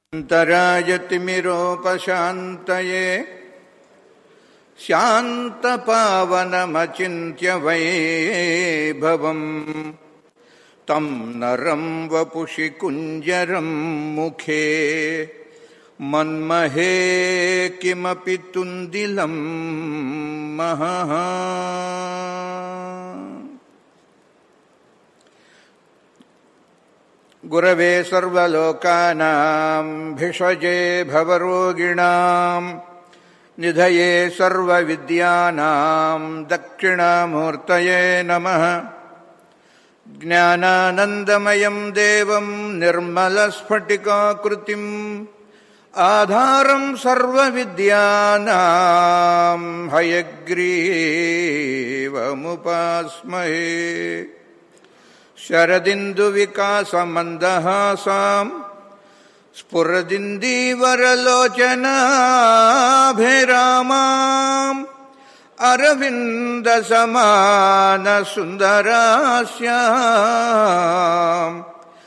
अन्तरायतिमिरोपशान्तये शान्तपावनमचिन्त्य वैभवम् तं नरं वपुषि कुञ्जरं मुखे मन्महे किमपि तुन्दिलं महः गुरवे सर्वलोकानां भिषजे भवरोगिणाम् निधये सर्वविद्यानां दक्षिणामूर्तये नमः ज्ञानानन्दमयं देवं निर्मलस्फटिकाकृतिम् आधारं सर्वविद्यानां हयग्रीवमुपास्महे शरदिन्दुविकासमन्दहासाम् स्फुरदिन्दीवरलोचनाभिरामाम् अरविन्दसमानसुन्दरास्याम्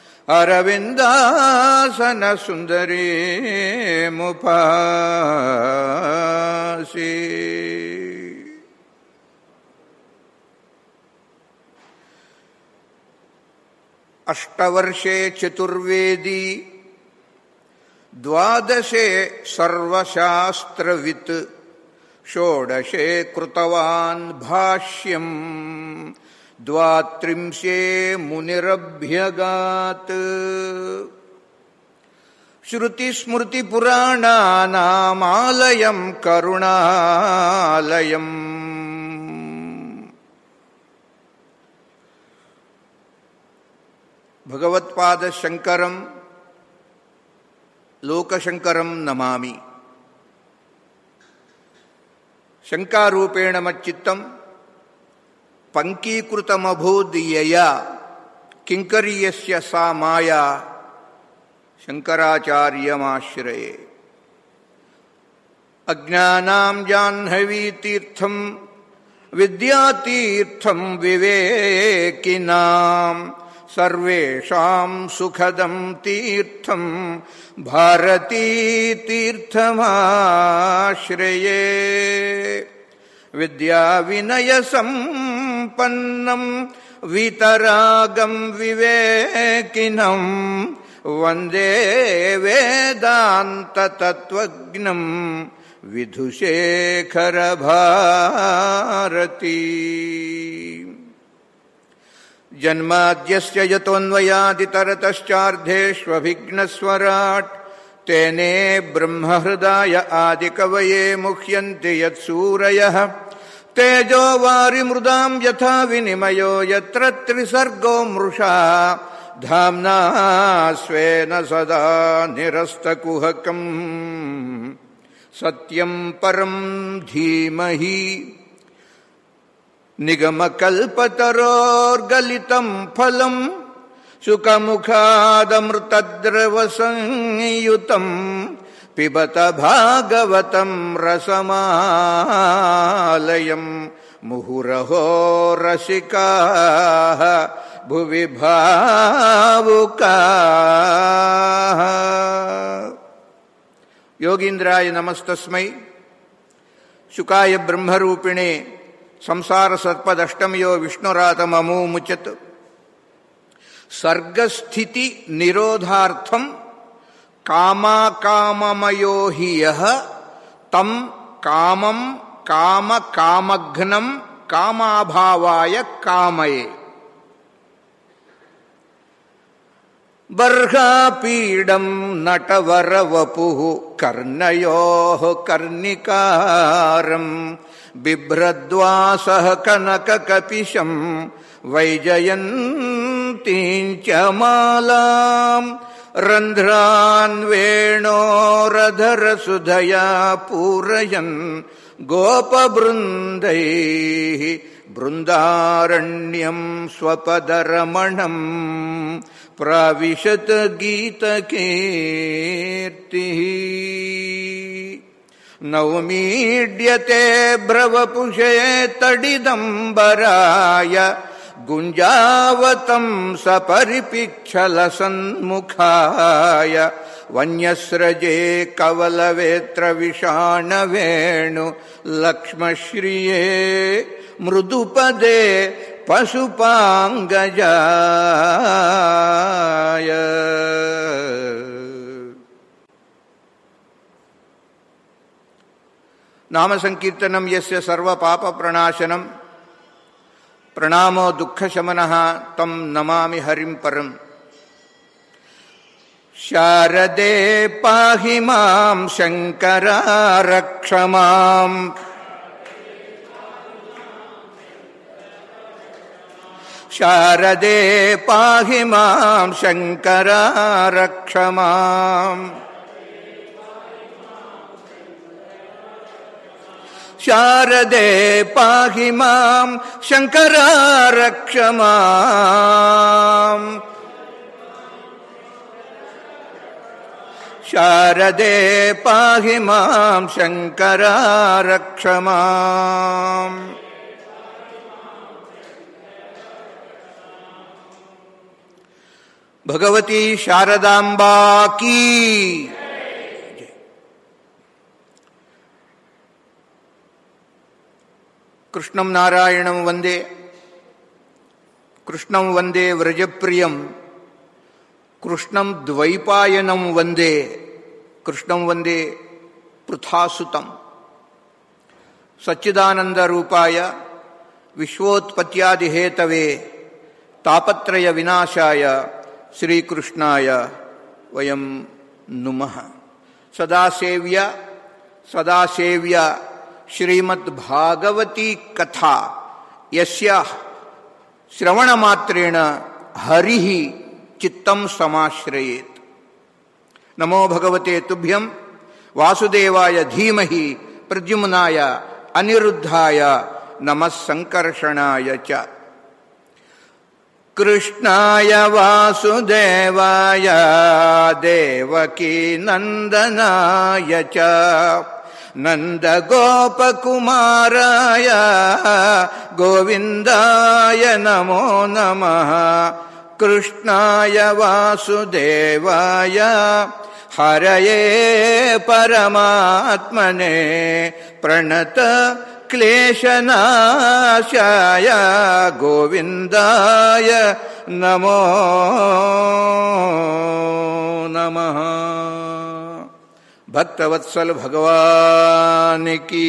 अरविन्दासनसुन्दरीमुपासि अष्टवर्षे चतुर्वेदी द्वादशे सर्वशास्त्रवित् षोडशे कृतवान् भाष्यम् द्वात्रिंशे मुनिरभ्यगात् श्रुतिस्मृतिपुराणानामालयम् करुणालयम् भगवत्पादशङ्करम् లోకశంకరం నమామి శంకారూపేణ మచ్చిత్తం పంకీకృతమభూదియయా కింకరీయస్య సా మాయా శంకరాచార్యమాశ్రయే అజ్ఞానాం జాహ్నవీతీర్థం విద్యాతీర్థం వివేకినాం సర్వేషాం సుఖదం తీర్థం భారతీతీర్థమాశ్రయే విద్యావినయసంపన్నం వితరాగం వివేకినం వందే వేదాంతతత్వజ్ఞం విధుశేఖరభారతీ जन्माद्यस्य यतोऽन्वयादितरतश्चार्धेष्वभिघ्नस्वराट् तेने ब्रह्महृदाय आदिकवये मुह्यन्ति यत्सूरयः तेजो वारिमृदाम् यथा विनिमयो यत्र त्रिसर्गो मृषा धाम्ना स्वेन सदा निरस्तकुहकम् सत्यम् परम् धीमहि निगमकल्पतरोर्गलितम् फलम् सुखमुखादमृतद्रवसंयुतम् पिबत भागवतम् रसमालयम् मुहुरहो रसिकाः भुवि भावुकाः योगीन्द्राय नमस्तस्मै शुकाय ब्रह्मरूपिणे సంసార సత్పదష్టమయో విష్ణురాతమమూముచత్ సర్గస్థితి నిరోధార్థం కామాకామమయో హి యః తం కామం కామ కామఘ్నం కామాభావాయ కామయే బర్హాపీడం నటవరవపు కర్ణయో కర్ణికారం బిభ్రద్వాసः కనకకపిశం వైజయంतीञ्च मालाम् रन्ध्रान् वेणोरधरसुधया पूरयन् गोपबृन्दैः बृन्दारण्यम् स्वपदरमणम् प्राविशत् गीतकीर्तिः नौमीड्यते ब्रवपुषे तडिदम्बराय गुञ्जावतं सपरिपिच्छलसन्मुखाय వన్యస్రజే కవలవేత్ర విషాణవేణు లక్ష్మశ్రియే మృదుపదే పశుపాంగజాయ నామ సంకీర్తనం యస్య సర్వ పాప ప్రణాశనం ప్రణామో దుఃఖశమన తం నమామి హరిం పరం శారదే పాహి మాం శంకరా రక్ష మాం శారదే పాహి మాం శంకరా రక్ష మాం శారదే పాహి మాం శంకరా రక్ష మాం శారదే పాహి మాం శంకరా రక్ష మాం భగవతి శారదాంబా కీ కృష్ణం నారాయణం వందే కృష్ణం వందే వ్రజప్రియం కృష్ణం ద్వైపాయనం వందే కృష్ణం వందే పృథాసుతం సచ్చిదానందరూపాయ విశ్వోత్పత్యాదిహేతవే తాపత్రయ వినాశాయ శ్రీకృష్ణాయ వయం నుమ సదాసేవ్య సదాసేవ్య శ్రీమద్భాగవతీ కథా యస్య శ్రవణమాత్రేణ హరి చిత్తం సమాశ్రయేత్ నమో భగవతే తుభ్యం వాసుదేవాయ ధీమహి ప్రద్యుమ్నాయ అనిరుద్ధాయ నమః సంకర్షణాయ చ కృష్ణాయ వాసుదేవాయ దేవకీ నందనాయ చ నందగోపకుమారాయ గోవిందాయ నమో నమః కృష్ణాయ వాసుదేవాయ హరయే పరమాత్మనే ప్రణత క్లేశనాశాయ గోవిందాయ నమో నమః భక్తవత్సల భగవానికి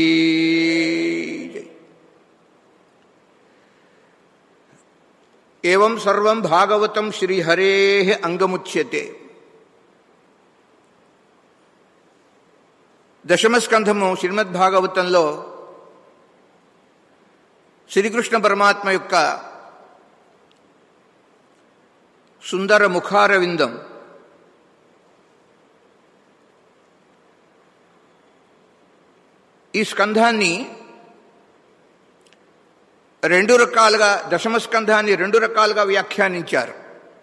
ఏం సర్వం భాగవతం శ్రీహరే అంగముచ్యతే దశమస్కంధము శ్రీమద్భాగవతంలో శ్రీకృష్ణ పరమాత్మ యొక్క సుందర ముఖారవిందం ఈ స్కంధాన్ని రెండు రకాలుగా దశమ స్కంధాన్ని రెండు రకాలుగా వ్యాఖ్యానించారు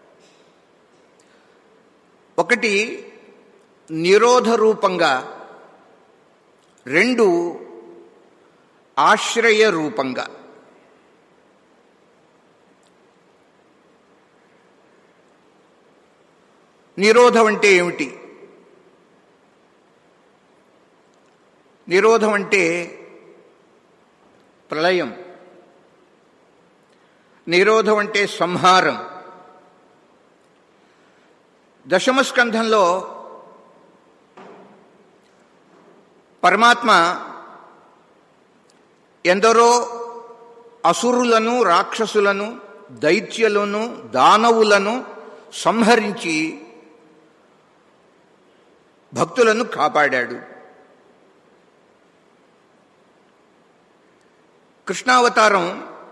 ఒకటి నిరోధ రూపంగా రెండు ఆశ్రయ రూపంగా నిరోధం అంటే ఏమిటి నిరోధం అంటే ప్రళయం నిరోధం అంటే సంహారం దశమస్కంధంలో పరమాత్మ ఎందరో అసురులను రాక్షసులను దైత్యులను దానవులను సంహరించి భక్తులను కాపాడాడు కృష్ణావతారం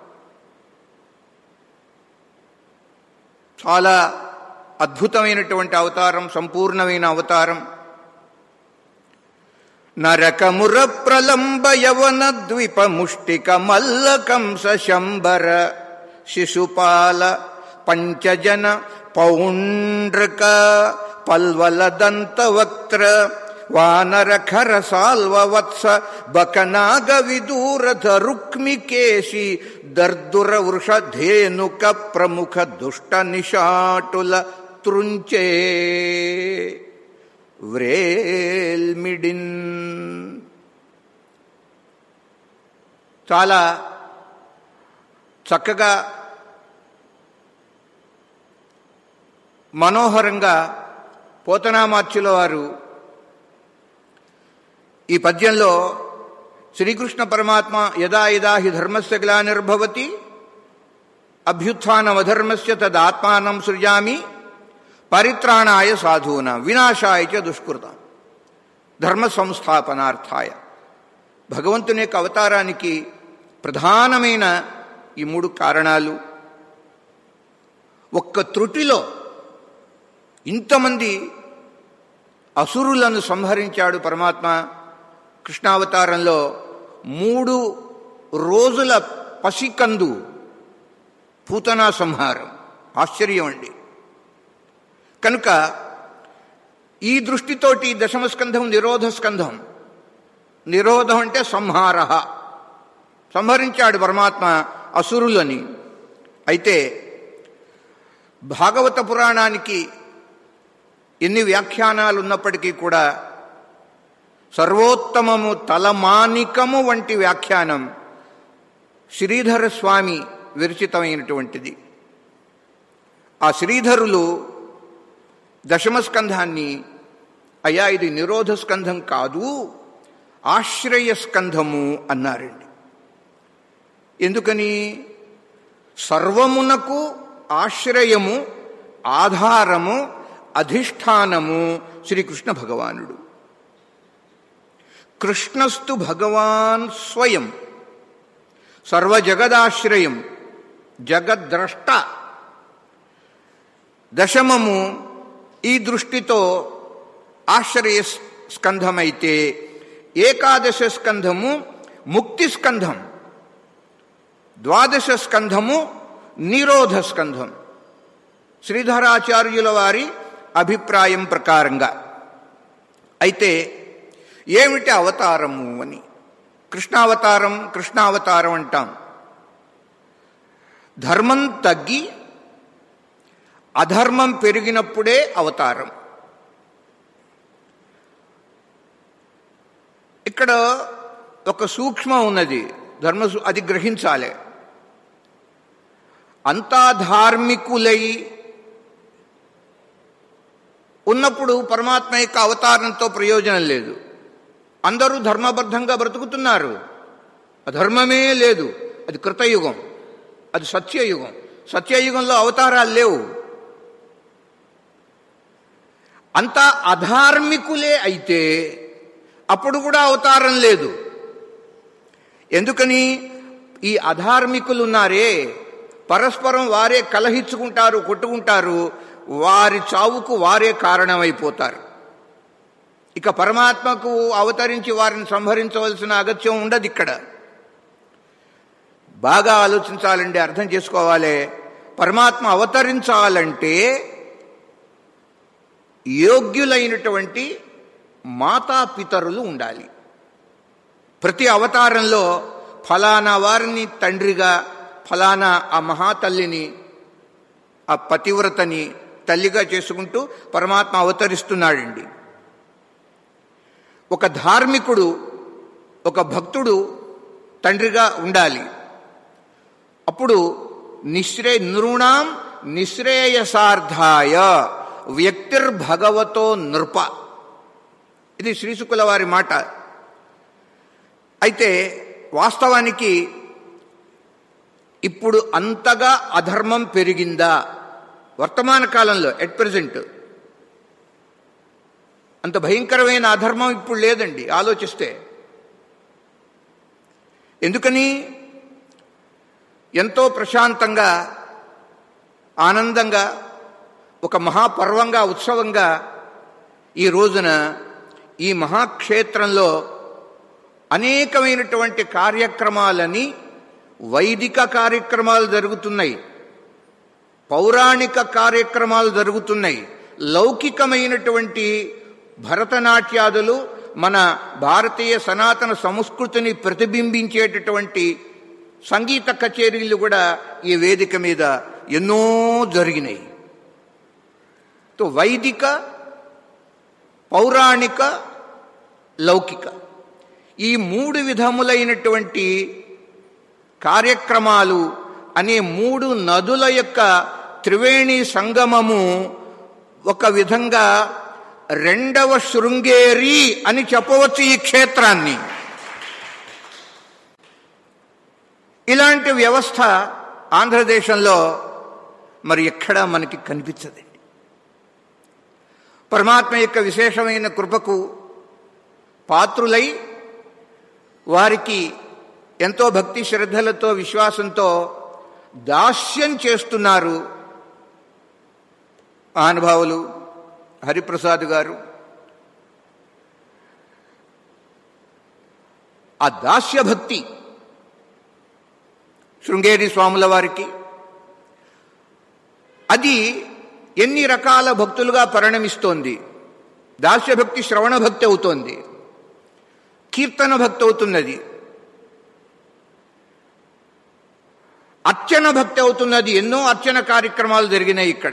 చాలా అద్భుతమైనటువంటి అవతారం సంపూర్ణమైన అవతారం నరకముర ప్రలంబ యవన ద్వీప ముష్టిక మల్లకంస శంబర శిశుపాల పంచజన పౌండ్రక పల్వల దంతవక్త్ర వానరఖర సాల్వవత్స బకనాగ విదూరథ రుక్మికేశి దర్దుర వృషధేనుక ప్రముఖ దుష్ట నిషాటుల త్రుంచే వ్రేల్మిడిన్ చాలా చక్కగా మనోహరంగా పోతనామాచ్యుల వారు ఈ పద్యంలో శ్రీకృష్ణ పరమాత్మ యదా యదా హి ధర్మస్య గ్లానిర్భవతి అభ్యుత్నమధర్మస్య తదాత్మానం సృజామి పరిత్రాణాయ సాధూన వినాశాయ చ దుష్కృత ధర్మ సంస్థాపనార్థాయ భగవంతుని యొక్క అవతారానికి ప్రధానమైన ఈ మూడు కారణాలు ఒక్క త్రుటిలో ఇంతమంది అసురులను సంహరించాడు పరమాత్మ కృష్ణావతారంలో మూడు రోజుల పసికందు పూతనా సంహారం ఆశ్చర్యం అండి కనుక ఈ దృష్టితోటి దశమస్కంధం నిరోధ స్కంధం నిరోధం అంటే సంహార సంహరించాడు పరమాత్మ అసురులని అయితే భాగవత పురాణానికి ఎన్ని వ్యాఖ్యానాలు ఉన్నప్పటికీ కూడా సర్వోత్తమము తలమానికము వంటి వ్యాఖ్యానం శ్రీధర స్వామి విరచితమైనటువంటిది ఆ శ్రీధరులు దశమస్కంధాన్ని అయ్యా ఇది నిరోధ స్కంధం కాదు ఆశ్రయ స్కంధము అన్నారండి ఎందుకని సర్వమునకు ఆశ్రయము ఆధారము అధిష్టానము శ్రీకృష్ణ భగవానుడు కృష్ణస్తు భగవాన్ స్వయం సర్వజగదాశ్రయం జగద్ద్రష్ట దశమము ఈ దృష్టితో ఆశ్రయ స్కంధమైతే ఏకాదశ స్కంధము ముక్తి స్కంధం ద్వాదశ స్కంధము నిరోధ స్కంధం శ్రీధరాచార్యుల వారి అభిప్రాయం ప్రకారంగా అయితే ఏమిటి అవతారము అని కృష్ణావతారం కృష్ణావతారం అంటాం ధర్మం తగ్గి అధర్మం పెరిగినప్పుడే అవతారం ఇక్కడ ఒక సూక్ష్మం ఉన్నది ధర్మ అది గ్రహించాలి అంతా ధార్మికులై ఉన్నప్పుడు పరమాత్మ యొక్క అవతారంతో ప్రయోజనం లేదు అందరూ ధర్మబద్ధంగా బ్రతుకుతున్నారు అధర్మమే లేదు అది కృతయుగం అది సత్యయుగం సత్యయుగంలో అవతారాలు లేవు అంతా అధార్మికులే అయితే అప్పుడు కూడా అవతారం లేదు ఎందుకని ఈ అధార్మికులు ఉన్నారే పరస్పరం వారే కలహించుకుంటారు కొట్టుకుంటారు వారి చావుకు వారే కారణమైపోతారు ఇక పరమాత్మకు అవతరించి వారిని సంహరించవలసిన అగత్యం ఉండదు ఇక్కడ బాగా ఆలోచించాలండి అర్థం చేసుకోవాలి పరమాత్మ అవతరించాలంటే యోగ్యులైనటువంటి మాతాపితరులు ఉండాలి ప్రతి అవతారంలో ఫలానా వారిని తండ్రిగా ఫలానా ఆ మహాతల్లిని ఆ పతివ్రతని తల్లిగా చేసుకుంటూ పరమాత్మ అవతరిస్తున్నాడండి ఒక ధార్మికుడు ఒక భక్తుడు తండ్రిగా ఉండాలి అప్పుడు నిశ్రే నృణాం నిశ్రేయసార్థాయ వ్యక్తిర్భగవతో నృప ఇది శ్రీశుకుల వారి మాట అయితే వాస్తవానికి ఇప్పుడు అంతగా అధర్మం పెరిగిందా వర్తమాన కాలంలో ఎట్ ప్రజెంట్ అంత భయంకరమైన అధర్మం ఇప్పుడు లేదండి ఆలోచిస్తే ఎందుకని ఎంతో ప్రశాంతంగా ఆనందంగా ఒక మహాపర్వంగా ఉత్సవంగా ఈ రోజున ఈ మహాక్షేత్రంలో అనేకమైనటువంటి కార్యక్రమాలని వైదిక కార్యక్రమాలు జరుగుతున్నాయి పౌరాణిక కార్యక్రమాలు జరుగుతున్నాయి లౌకికమైనటువంటి భరతనాట్యాదులు మన భారతీయ సనాతన సంస్కృతిని ప్రతిబింబించేటటువంటి సంగీత కచేరీలు కూడా ఈ వేదిక మీద ఎన్నో జరిగినాయి తో వైదిక పౌరాణిక లౌకిక ఈ మూడు విధములైనటువంటి కార్యక్రమాలు అనే మూడు నదుల యొక్క త్రివేణి సంగమము ఒక విధంగా రెండవ శృంగేరి అని చెప్పవచ్చు ఈ క్షేత్రాన్ని ఇలాంటి వ్యవస్థ ఆంధ్రదేశంలో మరి ఎక్కడా మనకి కనిపించదండి పరమాత్మ యొక్క విశేషమైన కృపకు పాత్రులై వారికి ఎంతో భక్తి శ్రద్ధలతో విశ్వాసంతో దాస్యం చేస్తున్నారు మహానుభావులు హరిప్రసాద్ గారు ఆ దాస్య భక్తి శృంగేరి స్వాముల వారికి అది ఎన్ని రకాల భక్తులుగా పరిణమిస్తోంది దాస్యభక్తి శ్రవణ భక్తి అవుతోంది కీర్తన భక్తి అవుతున్నది అర్చన భక్తి అవుతున్నది ఎన్నో అర్చన కార్యక్రమాలు జరిగినాయి ఇక్కడ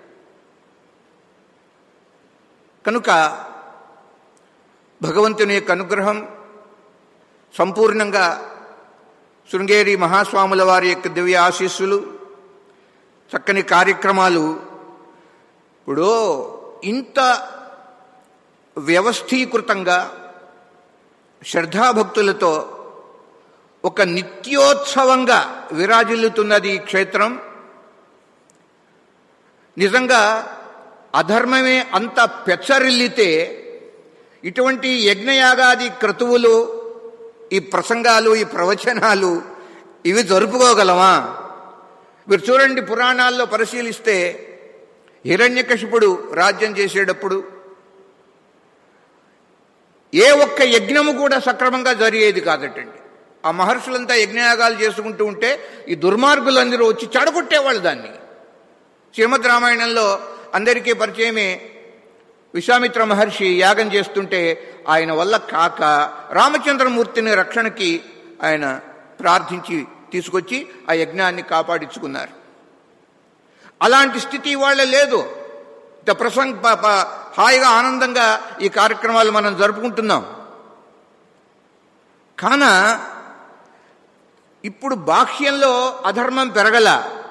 కనుక భగవంతుని యొక్క అనుగ్రహం సంపూర్ణంగా శృంగేరి మహాస్వాముల వారి యొక్క దివ్య ఆశీస్సులు చక్కని కార్యక్రమాలు ఇప్పుడు ఇంత వ్యవస్థీకృతంగా శ్రద్ధాభక్తులతో ఒక నిత్యోత్సవంగా విరాజిల్లుతున్నది ఈ క్షేత్రం నిజంగా అధర్మమే అంత పెచ్చరిల్లితే ఇటువంటి యజ్ఞయాగాది క్రతువులు ఈ ప్రసంగాలు ఈ ప్రవచనాలు ఇవి జరుపుకోగలమా మీరు చూడండి పురాణాల్లో పరిశీలిస్తే హిరణ్యకశిపుడు రాజ్యం చేసేటప్పుడు ఏ ఒక్క యజ్ఞము కూడా సక్రమంగా జరిగేది కాదటండి ఆ మహర్షులంతా యజ్ఞయాగాలు చేసుకుంటూ ఉంటే ఈ దుర్మార్గులందరూ వచ్చి చెడగొట్టేవాళ్ళు దాన్ని శ్రీమద్ రామాయణంలో అందరికీ పరిచయమే విశ్వామిత్ర మహర్షి యాగం చేస్తుంటే ఆయన వల్ల కాక రామచంద్రమూర్తిని రక్షణకి ఆయన ప్రార్థించి తీసుకొచ్చి ఆ యజ్ఞాన్ని కాపాడించుకున్నారు అలాంటి స్థితి వాళ్ళ లేదు ఇంత ప్రసంగ ప- ప- హాయిగా ఆనందంగా ఈ కార్యక్రమాలు మనం జరుపుకుంటున్నాం కాన ఇప్పుడు బాహ్యంలో అధర్మం పెరగల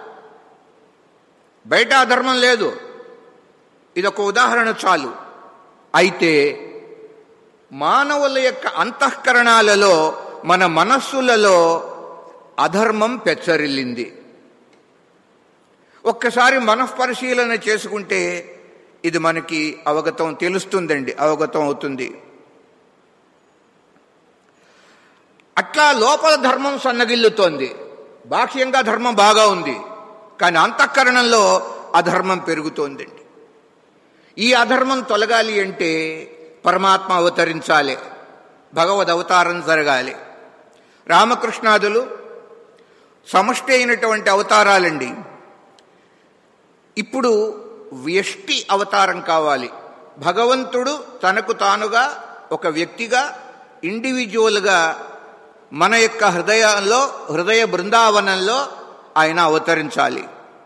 బయట అధర్మం లేదు ఇదొక ఉదాహరణ చాలు అయితే మానవుల యొక్క అంతఃకరణాలలో మన మనస్సులలో అధర్మం పెచ్చరిల్లింది ఒక్కసారి మనఃపరిశీలన చేసుకుంటే ఇది మనకి అవగతం తెలుస్తుందండి అవగతం అవుతుంది అట్లా లోపల ధర్మం సన్నగిల్లుతోంది బాహ్యంగా ధర్మం బాగా ఉంది కానీ అంతఃకరణంలో అధర్మం పెరుగుతోందండి ఈ అధర్మం తొలగాలి అంటే పరమాత్మ అవతరించాలి భగవద్ అవతారం జరగాలి రామకృష్ణాదులు సమష్టి అయినటువంటి అవతారాలండి ఇప్పుడు వ్యష్టి అవతారం కావాలి భగవంతుడు తనకు తానుగా ఒక వ్యక్తిగా ఇండివిజువల్గా మన యొక్క హృదయంలో హృదయ బృందావనంలో ఆయన అవతరించాలి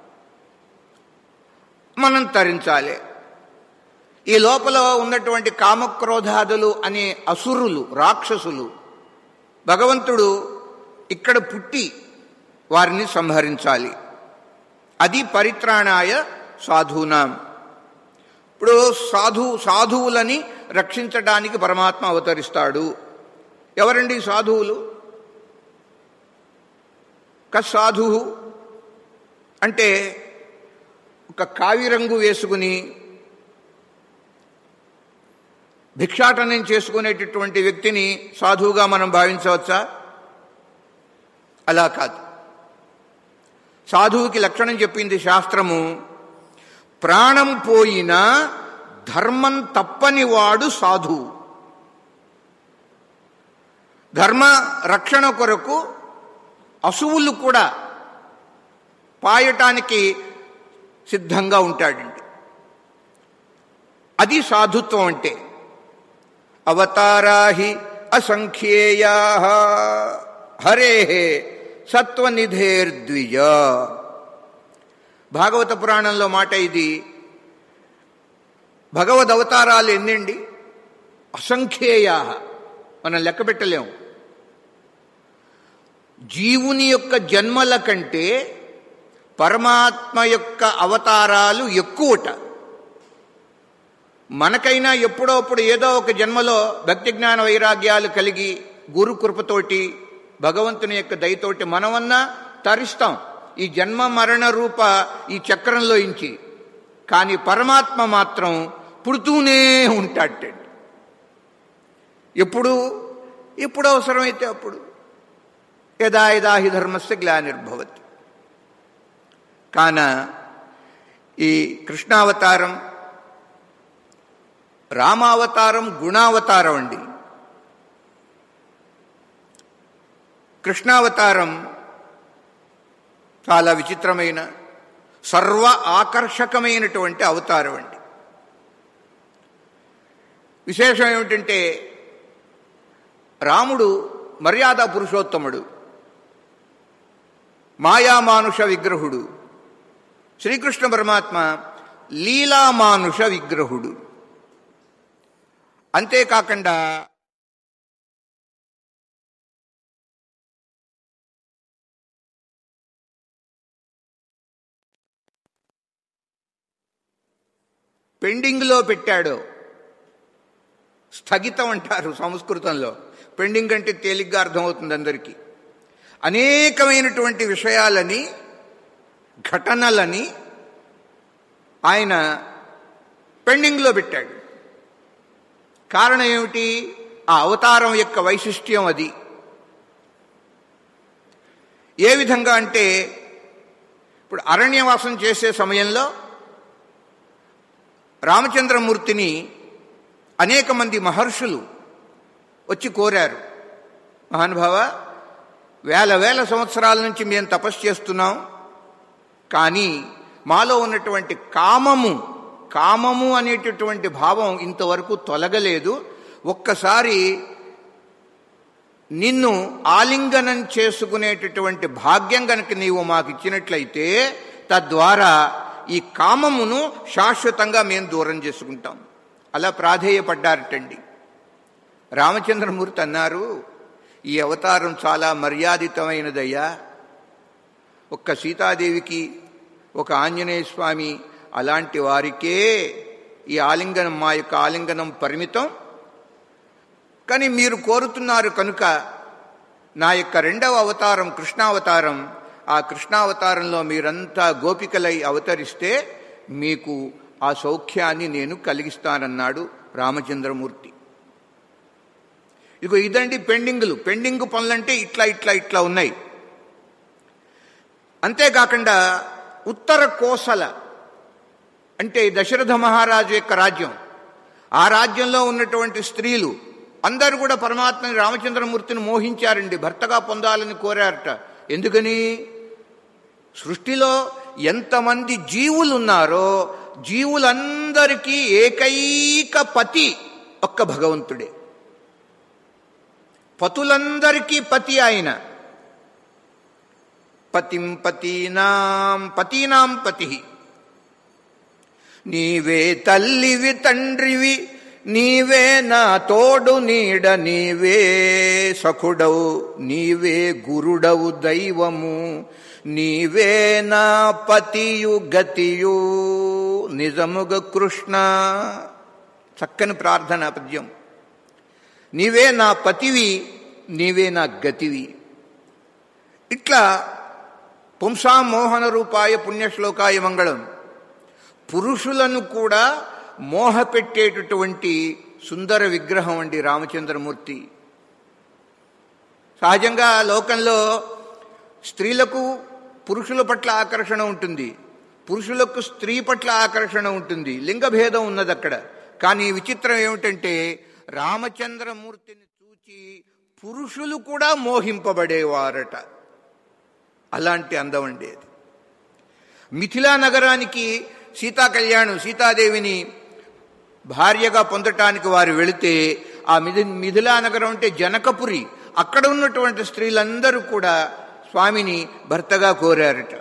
మనం తరించాలి ఈ లోపల ఉన్నటువంటి కామక్రోధాదులు అనే అసురులు రాక్షసులు భగవంతుడు ఇక్కడ పుట్టి వారిని సంహరించాలి అది పరిత్రాణాయ సాధూనాం ఇప్పుడు సాధు సాధువులని రక్షించడానికి పరమాత్మ అవతరిస్తాడు ఎవరండి సాధువులు కసాధు అంటే ఒక కావి రంగు వేసుకుని భిక్షాటనం చేసుకునేటటువంటి వ్యక్తిని సాధువుగా మనం భావించవచ్చా అలా కాదు సాధువుకి లక్షణం చెప్పింది శాస్త్రము ప్రాణం పోయిన ధర్మం తప్పని వాడు సాధువు ధర్మ రక్షణ కొరకు అసువులు కూడా పాయటానికి సిద్ధంగా ఉంటాడండి అది సాధుత్వం అంటే అవతారాహి అసంఖ్యేయా హరే సత్వనిధేర్ద్విజ భాగవత పురాణంలో మాట ఇది భగవద్ అవతారాలు ఎన్నండి అసంఖ్యేయా మనం లెక్క పెట్టలేం జీవుని యొక్క జన్మల కంటే పరమాత్మ యొక్క అవతారాలు ఎక్కువట మనకైనా ఎప్పుడోప్పుడు ఏదో ఒక జన్మలో భక్తి జ్ఞాన వైరాగ్యాలు కలిగి గురు కృపతోటి భగవంతుని యొక్క దయతోటి మనమన్నా తరిస్తాం ఈ జన్మ మరణ రూప ఈ చక్రంలో ఇంచి కానీ పరమాత్మ మాత్రం పుడుతూనే ఉంటాడండి ఎప్పుడు ఎప్పుడు అవసరమైతే అప్పుడు యదా యదా హి ధర్మస్య గ్లానిర్భవతి కాన ఈ కృష్ణావతారం రామావతారం గుణావతారం అండి కృష్ణావతారం చాలా విచిత్రమైన సర్వ ఆకర్షకమైనటువంటి అవతారం అండి విశేషం ఏమిటంటే రాముడు మర్యాద పురుషోత్తముడు మాయామానుష విగ్రహుడు శ్రీకృష్ణ పరమాత్మ లీలామానుష విగ్రహుడు అంతేకాకుండా పెండింగ్లో పెట్టాడు స్థగితం అంటారు సంస్కృతంలో పెండింగ్ అంటే తేలిగ్గా అర్థమవుతుంది అందరికీ అనేకమైనటువంటి విషయాలని ఘటనలని ఆయన పెండింగ్లో పెట్టాడు కారణం ఏమిటి ఆ అవతారం యొక్క వైశిష్ట్యం అది ఏ విధంగా అంటే ఇప్పుడు అరణ్యవాసం చేసే సమయంలో రామచంద్రమూర్తిని అనేక మంది మహర్షులు వచ్చి కోరారు మహానుభావ వేల వేల సంవత్సరాల నుంచి మేము తపస్సు చేస్తున్నాం కానీ మాలో ఉన్నటువంటి కామము కామము అనేటటువంటి భావం ఇంతవరకు తొలగలేదు ఒక్కసారి నిన్ను ఆలింగనం చేసుకునేటటువంటి భాగ్యం గనక నీవు మాకు ఇచ్చినట్లయితే తద్వారా ఈ కామమును శాశ్వతంగా మేము దూరం చేసుకుంటాం అలా ప్రాధేయపడ్డారటండి రామచంద్రమూర్తి అన్నారు ఈ అవతారం చాలా మర్యాదితమైనదయ్యా ఒక్క సీతాదేవికి ఒక ఆంజనేయ స్వామి అలాంటి వారికే ఈ ఆలింగనం మా యొక్క ఆలింగనం పరిమితం కానీ మీరు కోరుతున్నారు కనుక నా యొక్క రెండవ అవతారం కృష్ణావతారం ఆ కృష్ణావతారంలో మీరంతా గోపికలై అవతరిస్తే మీకు ఆ సౌఖ్యాన్ని నేను కలిగిస్తానన్నాడు రామచంద్రమూర్తి ఇదిగో ఇదండి పెండింగులు పెండింగ్ పనులంటే ఇట్లా ఇట్లా ఇట్లా ఉన్నాయి అంతేకాకుండా ఉత్తర కోసల అంటే దశరథ మహారాజు యొక్క రాజ్యం ఆ రాజ్యంలో ఉన్నటువంటి స్త్రీలు అందరూ కూడా పరమాత్మని రామచంద్రమూర్తిని మోహించారండి భర్తగా పొందాలని కోరారట ఎందుకని సృష్టిలో ఎంతమంది జీవులు ఉన్నారో జీవులందరికీ ఏకైక పతి ఒక్క భగవంతుడే పతులందరికీ పతి ఆయన పతిం పతీనాం పతీనాం పతి నీవే తల్లివి తండ్రివి నీవే నా తోడు నీడ నీవే సఖుడవు నీవే గురుడవు దైవము నీవే నా పతియు గతియు నిజముగ కృష్ణ చక్కని ప్రార్థన పద్యం నీవే నా పతివి నీవే నా గతివి ఇట్లా పుంసాం మోహన రూపాయ పుణ్యశ్లోకాయ మంగళం పురుషులను కూడా మోహ పెట్టేటటువంటి సుందర విగ్రహం అండి రామచంద్రమూర్తి సహజంగా లోకంలో స్త్రీలకు పురుషుల పట్ల ఆకర్షణ ఉంటుంది పురుషులకు స్త్రీ పట్ల ఆకర్షణ ఉంటుంది లింగభేదం ఉన్నది అక్కడ కానీ విచిత్రం ఏమిటంటే రామచంద్రమూర్తిని చూచి పురుషులు కూడా మోహింపబడేవారట అలాంటి అందం ఉండేది మిథిలా నగరానికి సీతా కళ్యాణం సీతాదేవిని భార్యగా పొందటానికి వారు వెళితే ఆ మిథి మిథిలా నగరం అంటే జనకపురి అక్కడ ఉన్నటువంటి స్త్రీలందరూ కూడా స్వామిని భర్తగా కోరారట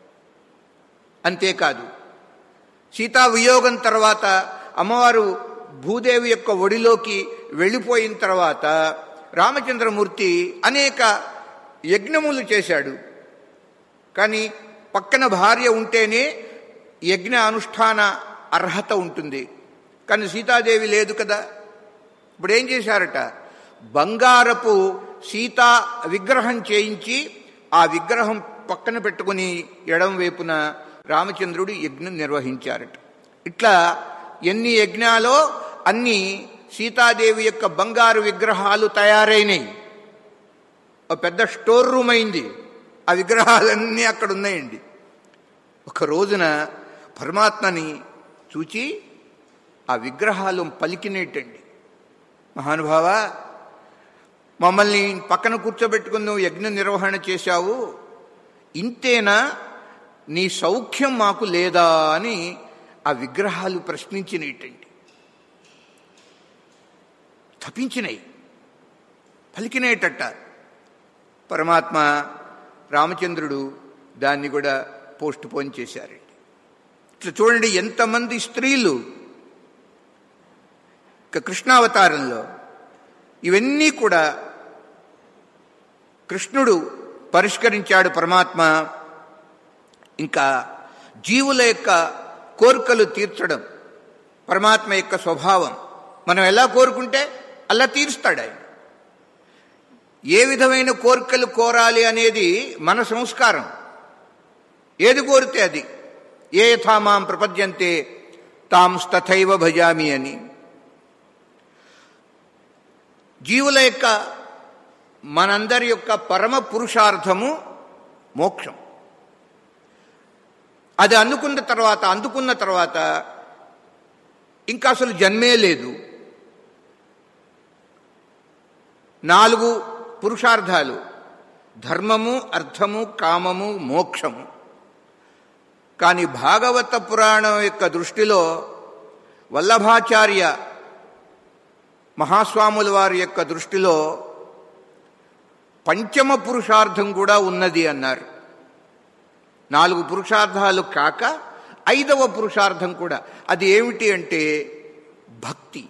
అంతేకాదు సీతా వియోగం తర్వాత అమ్మవారు భూదేవి యొక్క ఒడిలోకి వెళ్ళిపోయిన తర్వాత రామచంద్రమూర్తి అనేక యజ్ఞములు చేశాడు కానీ పక్కన భార్య ఉంటేనే యజ్ఞ అనుష్ఠాన అర్హత ఉంటుంది కానీ సీతాదేవి లేదు కదా ఇప్పుడు ఏం చేశారట బంగారపు సీతా విగ్రహం చేయించి ఆ విగ్రహం పక్కన పెట్టుకుని ఎడం వైపున రామచంద్రుడు యజ్ఞం నిర్వహించారట ఇట్లా ఎన్ని యజ్ఞాలో అన్ని సీతాదేవి యొక్క బంగారు విగ్రహాలు తయారైనాయి ఒక పెద్ద స్టోర్ రూమ్ అయింది ఆ విగ్రహాలన్నీ అక్కడ ఉన్నాయండి ఒక రోజున పరమాత్మని చూచి ఆ విగ్రహాలు పలికినేటండి మహానుభావ మమ్మల్ని పక్కన కూర్చోబెట్టుకుని నువ్వు యజ్ఞ నిర్వహణ చేశావు ఇంతేనా నీ సౌఖ్యం మాకు లేదా అని ఆ విగ్రహాలు ప్రశ్నించినట్టండి తప్పించినాయి పలికినేటట్ట పరమాత్మ రామచంద్రుడు దాన్ని కూడా పోస్ట్ పోన్ చేశారండి ఇట్లా చూడండి ఎంతమంది స్త్రీలు ఇక కృష్ణావతారంలో ఇవన్నీ కూడా కృష్ణుడు పరిష్కరించాడు పరమాత్మ ఇంకా జీవుల యొక్క కోరికలు తీర్చడం పరమాత్మ యొక్క స్వభావం మనం ఎలా కోరుకుంటే అలా తీరుస్తాడు ఆయన ఏ విధమైన కోరికలు కోరాలి అనేది మన సంస్కారం ఏది కోరితే అది ఏ యథా మాం ప్రపద్యంతే తాం తథైవ భజామి అని జీవుల యొక్క మనందరి యొక్క పరమ పురుషార్థము మోక్షం అది అందుకున్న తర్వాత అందుకున్న తర్వాత ఇంకా అసలు జన్మే లేదు నాలుగు పురుషార్థాలు ధర్మము అర్థము కామము మోక్షము కానీ భాగవత పురాణం యొక్క దృష్టిలో వల్లభాచార్య మహాస్వాముల వారి యొక్క దృష్టిలో పంచమ పురుషార్థం కూడా ఉన్నది అన్నారు నాలుగు పురుషార్థాలు కాక ఐదవ పురుషార్థం కూడా అది ఏమిటి అంటే భక్తి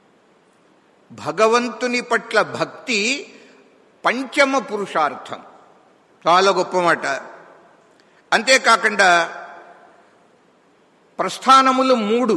భగవంతుని పట్ల భక్తి పంచమ పురుషార్థం చాలా గొప్ప మాట అంతేకాకుండా ప్రస్థానములు మూడు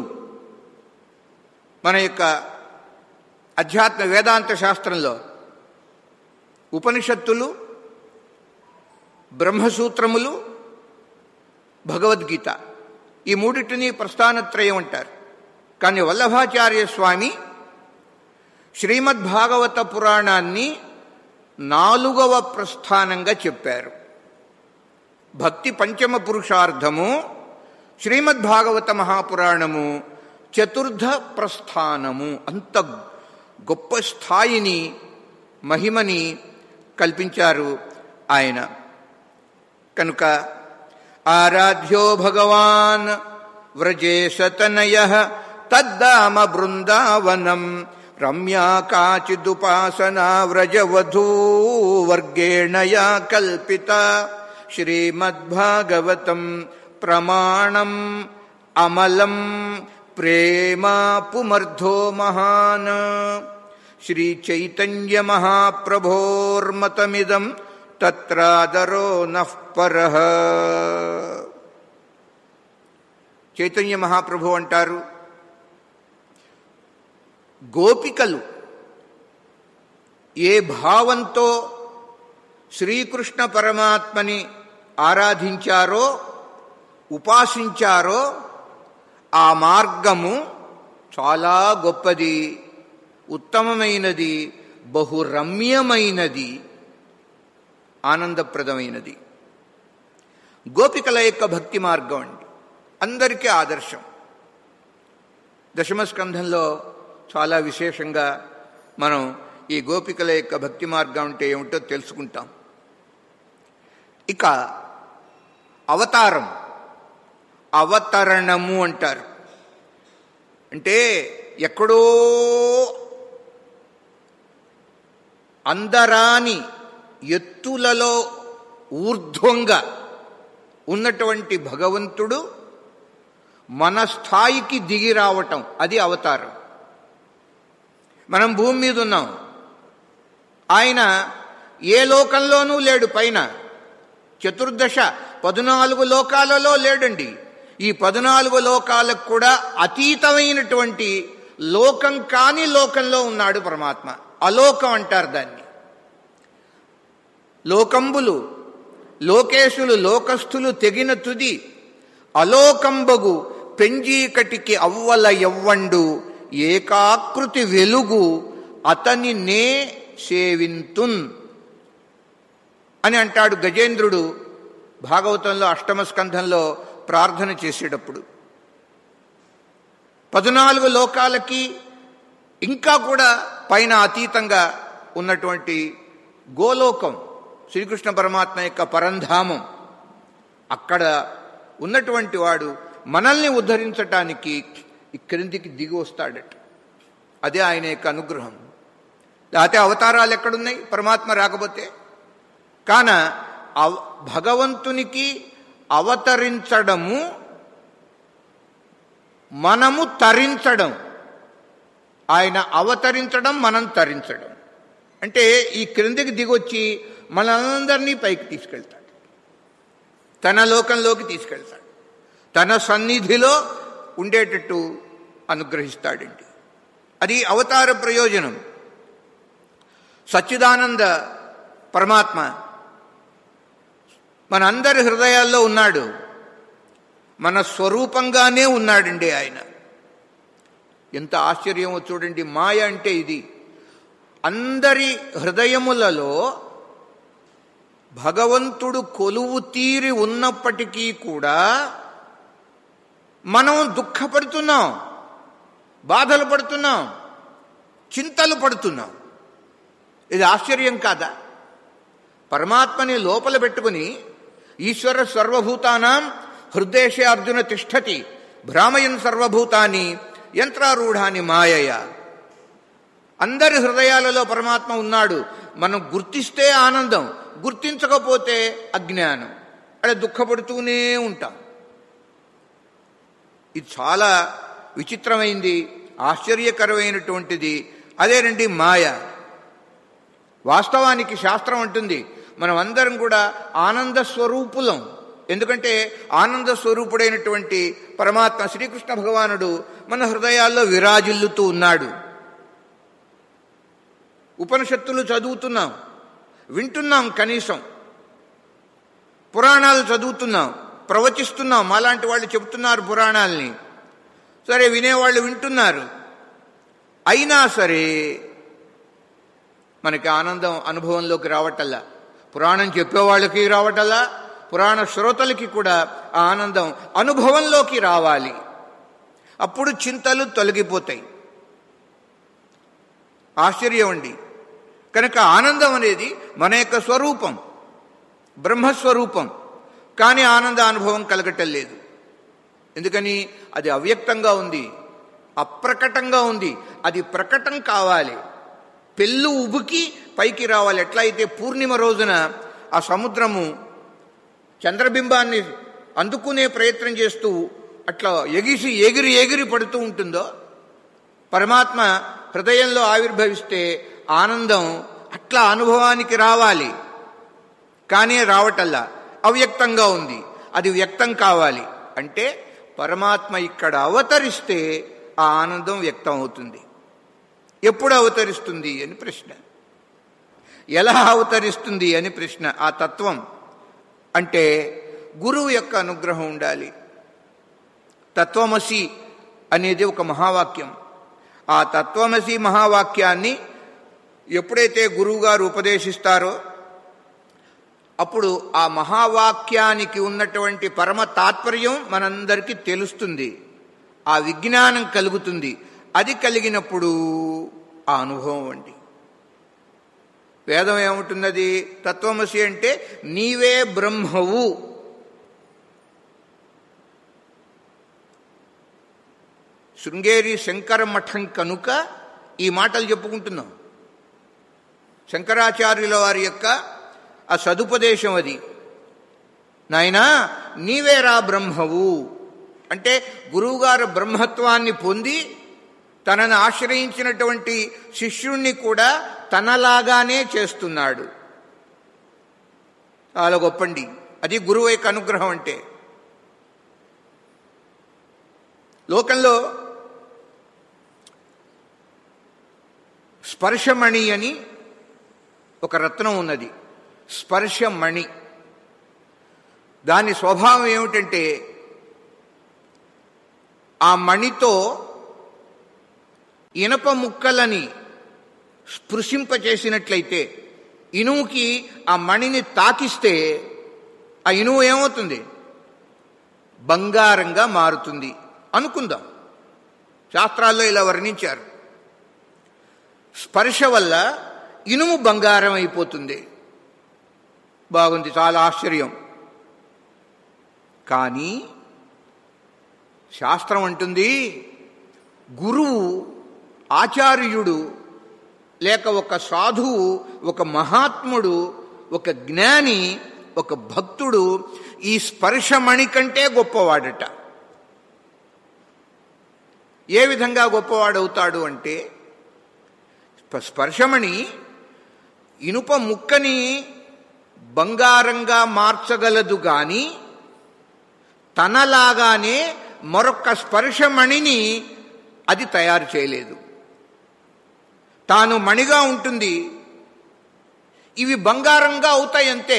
మన యొక్క అధ్యాత్మ వేదాంత శాస్త్రంలో ఉపనిషత్తులు బ్రహ్మసూత్రములు భగవద్గీత ఈ మూడింటిని ప్రస్థానత్రయం అంటారు కానీ వల్లభాచార్య స్వామి శ్రీమద్భాగవత పురాణాన్ని నాలుగవ ప్రస్థానంగా చెప్పారు భక్తి పంచమ పురుషార్థము శ్రీమద్భాగవత మహాపురాణము చతుర్థ ప్రస్థానము అంత గొప్ప స్థాయిని మహిమని కల్పించారు ఆయన కనుక ఆరాధ్యో భగవాన్ వ్రజేశతనయ తద్దామ బృందావనం రమ్యా కాచిదుపాసనా వ్రజవధూ వర్గేణయా కల్పిత శ్రీమద్భాగవతం ప్రమాణం అమలం ప్రేమ పుమర్థో మహాన్ శ్రీచైతన్య మహాప్రభోర్మతమిదం తత్రాదరో నఃపర చైతన్య మహాప్రభు అంటారు గోపికలు ఏ భావంతో శ్రీకృష్ణ పరమాత్మని ఆరాధించారో ఉపాసించారో ఆ మార్గము చాలా గొప్పది ఉత్తమమైనది బహురమ్యమైనది ఆనందప్రదమైనది గోపికల యొక్క భక్తి మార్గం అండి అందరికీ ఆదర్శం దశమస్కంధంలో చాలా విశేషంగా మనం ఈ గోపికల యొక్క భక్తి మార్గం అంటే ఏమిటో తెలుసుకుంటాం ఇక అవతారం అవతరణము అంటారు అంటే ఎక్కడో అందరాని ఎత్తులలో ఊర్ధ్వంగా ఉన్నటువంటి భగవంతుడు మన స్థాయికి దిగి రావటం అది అవతారం మనం భూమి మీద ఉన్నాం ఆయన ఏ లోకంలోనూ లేడు పైన చతుర్దశ పద్నాలుగు లోకాలలో లేడండి ఈ పద్నాలుగు లోకాలకు కూడా అతీతమైనటువంటి లోకం కాని లోకంలో ఉన్నాడు పరమాత్మ అలోకం అంటారు దాన్ని లోకంబులు లోకేశులు లోకస్థులు తెగిన తుది అలోకంబగు పెంజీకటికి అవ్వల ఎవ్వండు ఏకాకృతి వెలుగు అతని నే సేవింతున్ అని అంటాడు గజేంద్రుడు భాగవతంలో అష్టమ స్కంధంలో ప్రార్థన చేసేటప్పుడు పద్నాలుగు లోకాలకి ఇంకా కూడా పైన అతీతంగా ఉన్నటువంటి గోలోకం శ్రీకృష్ణ పరమాత్మ యొక్క పరంధామం అక్కడ ఉన్నటువంటి వాడు మనల్ని ఉద్ధరించటానికి ఇక్కడింటికి దిగి వస్తాడట అదే ఆయన యొక్క అనుగ్రహం లేకపోతే అవతారాలు ఎక్కడున్నాయి పరమాత్మ రాకపోతే కాన అవ భగవంతునికి అవతరించడము మనము తరించడం ఆయన అవతరించడం మనం తరించడం అంటే ఈ క్రిందికి దిగొచ్చి మనందరినీ పైకి తీసుకెళ్తాడు తన లోకంలోకి తీసుకెళ్తాడు తన సన్నిధిలో ఉండేటట్టు అనుగ్రహిస్తాడండి అది అవతార ప్రయోజనం సచ్చిదానంద పరమాత్మ మనందరి హృదయాల్లో ఉన్నాడు మన స్వరూపంగానే ఉన్నాడండి ఆయన ఎంత ఆశ్చర్యమో చూడండి మాయ అంటే ఇది అందరి హృదయములలో భగవంతుడు కొలువు తీరి ఉన్నప్పటికీ కూడా మనం దుఃఖపడుతున్నాం బాధలు పడుతున్నాం చింతలు పడుతున్నాం ఇది ఆశ్చర్యం కాదా పరమాత్మని లోపల పెట్టుకుని ఈశ్వర సర్వభూతానాం హృదయశే అర్జున తిష్టతి భ్రామయన్ సర్వభూతాన్ని యంత్రారూఢాన్ని మాయయ అందరి హృదయాలలో పరమాత్మ ఉన్నాడు మనం గుర్తిస్తే ఆనందం గుర్తించకపోతే అజ్ఞానం అలా దుఃఖపడుతూనే ఉంటాం ఇది చాలా విచిత్రమైంది ఆశ్చర్యకరమైనటువంటిది అదేనండి మాయ వాస్తవానికి శాస్త్రం అంటుంది మనం అందరం కూడా ఆనంద స్వరూపులం ఎందుకంటే ఆనంద స్వరూపుడైనటువంటి పరమాత్మ శ్రీకృష్ణ భగవానుడు మన హృదయాల్లో విరాజిల్లుతూ ఉన్నాడు ఉపనిషత్తులు చదువుతున్నాం వింటున్నాం కనీసం పురాణాలు చదువుతున్నాం ప్రవచిస్తున్నాం అలాంటి వాళ్ళు చెబుతున్నారు పురాణాల్ని సరే వినేవాళ్ళు వింటున్నారు అయినా సరే మనకి ఆనందం అనుభవంలోకి రావటల్లా పురాణం చెప్పేవాళ్ళకి రావటల్లా పురాణ శ్రోతలకి కూడా ఆ ఆనందం అనుభవంలోకి రావాలి అప్పుడు చింతలు తొలగిపోతాయి ఆశ్చర్యం అండి కనుక ఆనందం అనేది మన యొక్క స్వరూపం బ్రహ్మస్వరూపం కానీ ఆనంద అనుభవం కలగటం లేదు ఎందుకని అది అవ్యక్తంగా ఉంది అప్రకటంగా ఉంది అది ప్రకటం కావాలి పెళ్ళు ఉబుకి పైకి రావాలి ఎట్లా అయితే పూర్ణిమ రోజున ఆ సముద్రము చంద్రబింబాన్ని అందుకునే ప్రయత్నం చేస్తూ అట్లా ఎగిసి ఎగిరి ఎగిరి పడుతూ ఉంటుందో పరమాత్మ హృదయంలో ఆవిర్భవిస్తే ఆనందం అట్లా అనుభవానికి రావాలి కానీ రావటల్లా అవ్యక్తంగా ఉంది అది వ్యక్తం కావాలి అంటే పరమాత్మ ఇక్కడ అవతరిస్తే ఆ ఆనందం వ్యక్తం అవుతుంది ఎప్పుడు అవతరిస్తుంది అని ప్రశ్న ఎలా అవతరిస్తుంది అని ప్రశ్న ఆ తత్వం అంటే గురువు యొక్క అనుగ్రహం ఉండాలి తత్వమసి అనేది ఒక మహావాక్యం ఆ తత్వమసి మహావాక్యాన్ని ఎప్పుడైతే గురువుగారు ఉపదేశిస్తారో అప్పుడు ఆ మహావాక్యానికి ఉన్నటువంటి పరమ తాత్పర్యం మనందరికీ తెలుస్తుంది ఆ విజ్ఞానం కలుగుతుంది అది కలిగినప్పుడు ఆ అనుభవం అండి వేదం ఏముంటున్నది తత్వమసి అంటే నీవే బ్రహ్మవు శృంగేరి శంకర మఠం కనుక ఈ మాటలు చెప్పుకుంటున్నాం శంకరాచార్యుల వారి యొక్క ఆ సదుపదేశం అది నాయనా నీవేరా బ్రహ్మవు అంటే గురువుగారు బ్రహ్మత్వాన్ని పొంది తనను ఆశ్రయించినటువంటి శిష్యుణ్ణి కూడా తనలాగానే చేస్తున్నాడు చాలా గొప్పండి అది గురువు యొక్క అనుగ్రహం అంటే లోకంలో స్పర్శమణి అని ఒక రత్నం ఉన్నది స్పర్శమణి దాని స్వభావం ఏమిటంటే ఆ మణితో ఇనప ముక్కలని స్పృశింపచేసినట్లయితే ఇనుముకి ఆ మణిని తాకిస్తే ఆ ఇనుము ఏమవుతుంది బంగారంగా మారుతుంది అనుకుందాం శాస్త్రాల్లో ఇలా వర్ణించారు స్పర్శ వల్ల ఇనుము బంగారం అయిపోతుంది బాగుంది చాలా ఆశ్చర్యం కానీ శాస్త్రం అంటుంది గురువు ఆచార్యుడు లేక ఒక సాధువు ఒక మహాత్ముడు ఒక జ్ఞాని ఒక భక్తుడు ఈ స్పర్శమణి కంటే గొప్పవాడట ఏ విధంగా గొప్పవాడవుతాడు అంటే స్పర్శమణి ఇనుప ముక్కని బంగారంగా మార్చగలదు గాని తనలాగానే మరొక స్పర్శమణిని అది తయారు చేయలేదు తాను మణిగా ఉంటుంది ఇవి బంగారంగా అవుతాయంతే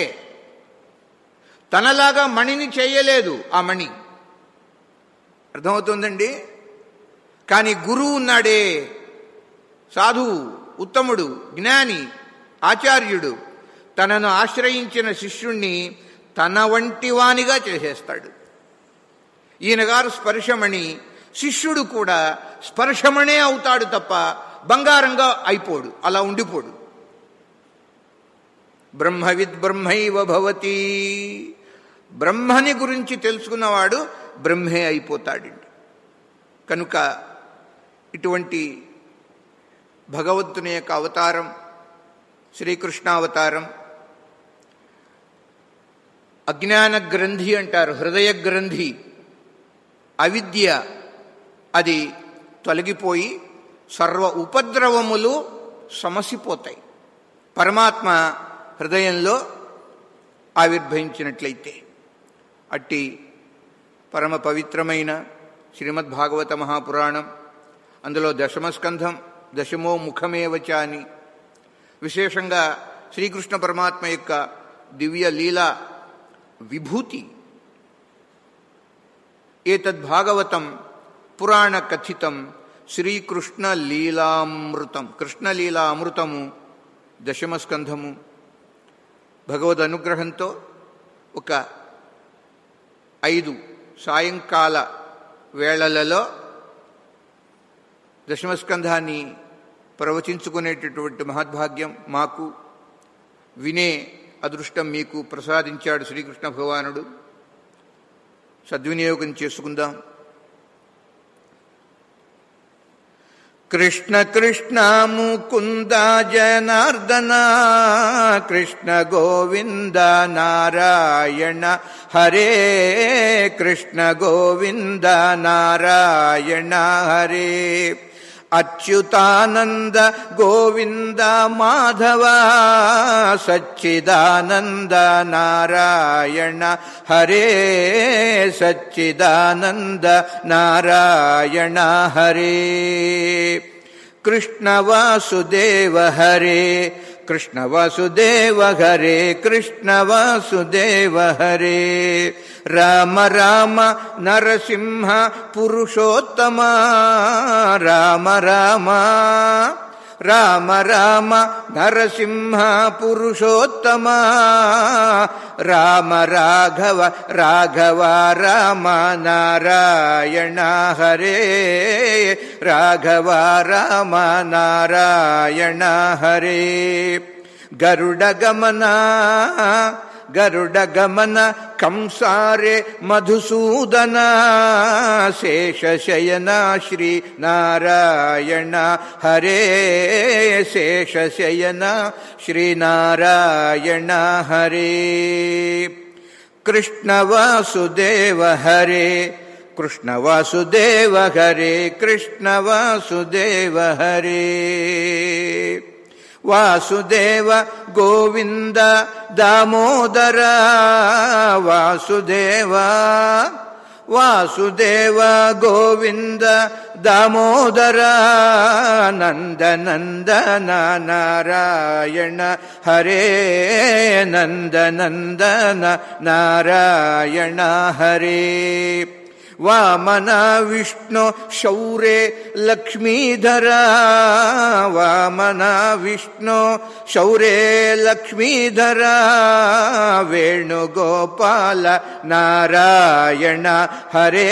తనలాగా మణిని చేయలేదు ఆ మణి అర్థమవుతుందండి కానీ గురువు ఉన్నాడే సాధువు ఉత్తముడు జ్ఞాని ఆచార్యుడు తనను ఆశ్రయించిన శిష్యుణ్ణి తన వంటి వానిగా చేసేస్తాడు ఈయనగారు స్పర్శమణి శిష్యుడు కూడా స్పర్శమణే అవుతాడు తప్ప బంగారంగా అయిపోడు అలా ఉండిపోడు బ్రహ్మవిద్ బ్రహ్మైవ భవతి బ్రహ్మని గురించి తెలుసుకున్నవాడు బ్రహ్మే అయిపోతాడండి కనుక ఇటువంటి భగవంతుని యొక్క అవతారం శ్రీకృష్ణావతారం అజ్ఞాన గ్రంథి అంటారు హృదయ గ్రంథి అవిద్య అది తొలగిపోయి సర్వ ఉపద్రవములు సమసిపోతాయి పరమాత్మ హృదయంలో ఆవిర్భవించినట్లయితే అట్టి పరమ పవిత్రమైన శ్రీమద్భాగవత మహాపురాణం అందులో దశమస్కంధం దశమో ముఖమేవచ అని విశేషంగా శ్రీకృష్ణ పరమాత్మ యొక్క దివ్య లీలా విభూతి ఏతద్భాగవతం పురాణ కథితం శ్రీకృష్ణ లీలామృతం కృష్ణలీలా అమృతము దశమస్కంధము భగవద్ అనుగ్రహంతో ఒక ఐదు సాయంకాల వేళలలో దశమస్కంధాన్ని ప్రవచించుకునేటటువంటి మహద్భాగ్యం మాకు వినే అదృష్టం మీకు ప్రసాదించాడు శ్రీకృష్ణ భగవానుడు సద్వినియోగం చేసుకుందాం కృష్ణ కృష్ణ ముకుంద జనార్దన కృష్ణ గోవింద నారాయణ హరే కృష్ణ గోవింద నారాయణ హరే అచ్యుతానంద గోవింద మాధవ సచ్చిదానంద నారాయణ హరే సచ్చిదానంద నారాయణ హరే కృష్ణ వాసుదేవ హరే కృష్ణ వాసుదేవ హరే కృష్ణ వాసుదేవ హరే రామ రామ నరసింహ పురుషోత్తమ రామ రామ రామ రామ నరసింహ పురుషోత్తమ రామ రాఘవ రాఘవ రామ నారాయణ హరే రాఘవ రామ నారాయణ హరే గరుడ గమన గరుడ గమన కంసారే మధుసూదన శేషశయన శ్రీ నారాయణ హరే శేషశయన శ్రీనారాయణ హరే కృష్ణ వాసుదేవ హరే కృష్ణ వాసుదేవ హరే కృష్ణ వాసుదేవ హరే వాసుదేవ గోవింద దామోదర వాసుదేవ వాసుదేవ గోవింద దామోదర నందనందన నారాయణ హరే నందనందన నారాయణ హరే వామన విష్ణు శౌరే లక్ష్మీధర వామన విష్ణు శౌరే లక్ష్మీధర వేణుగోపాల నారాయణ హరే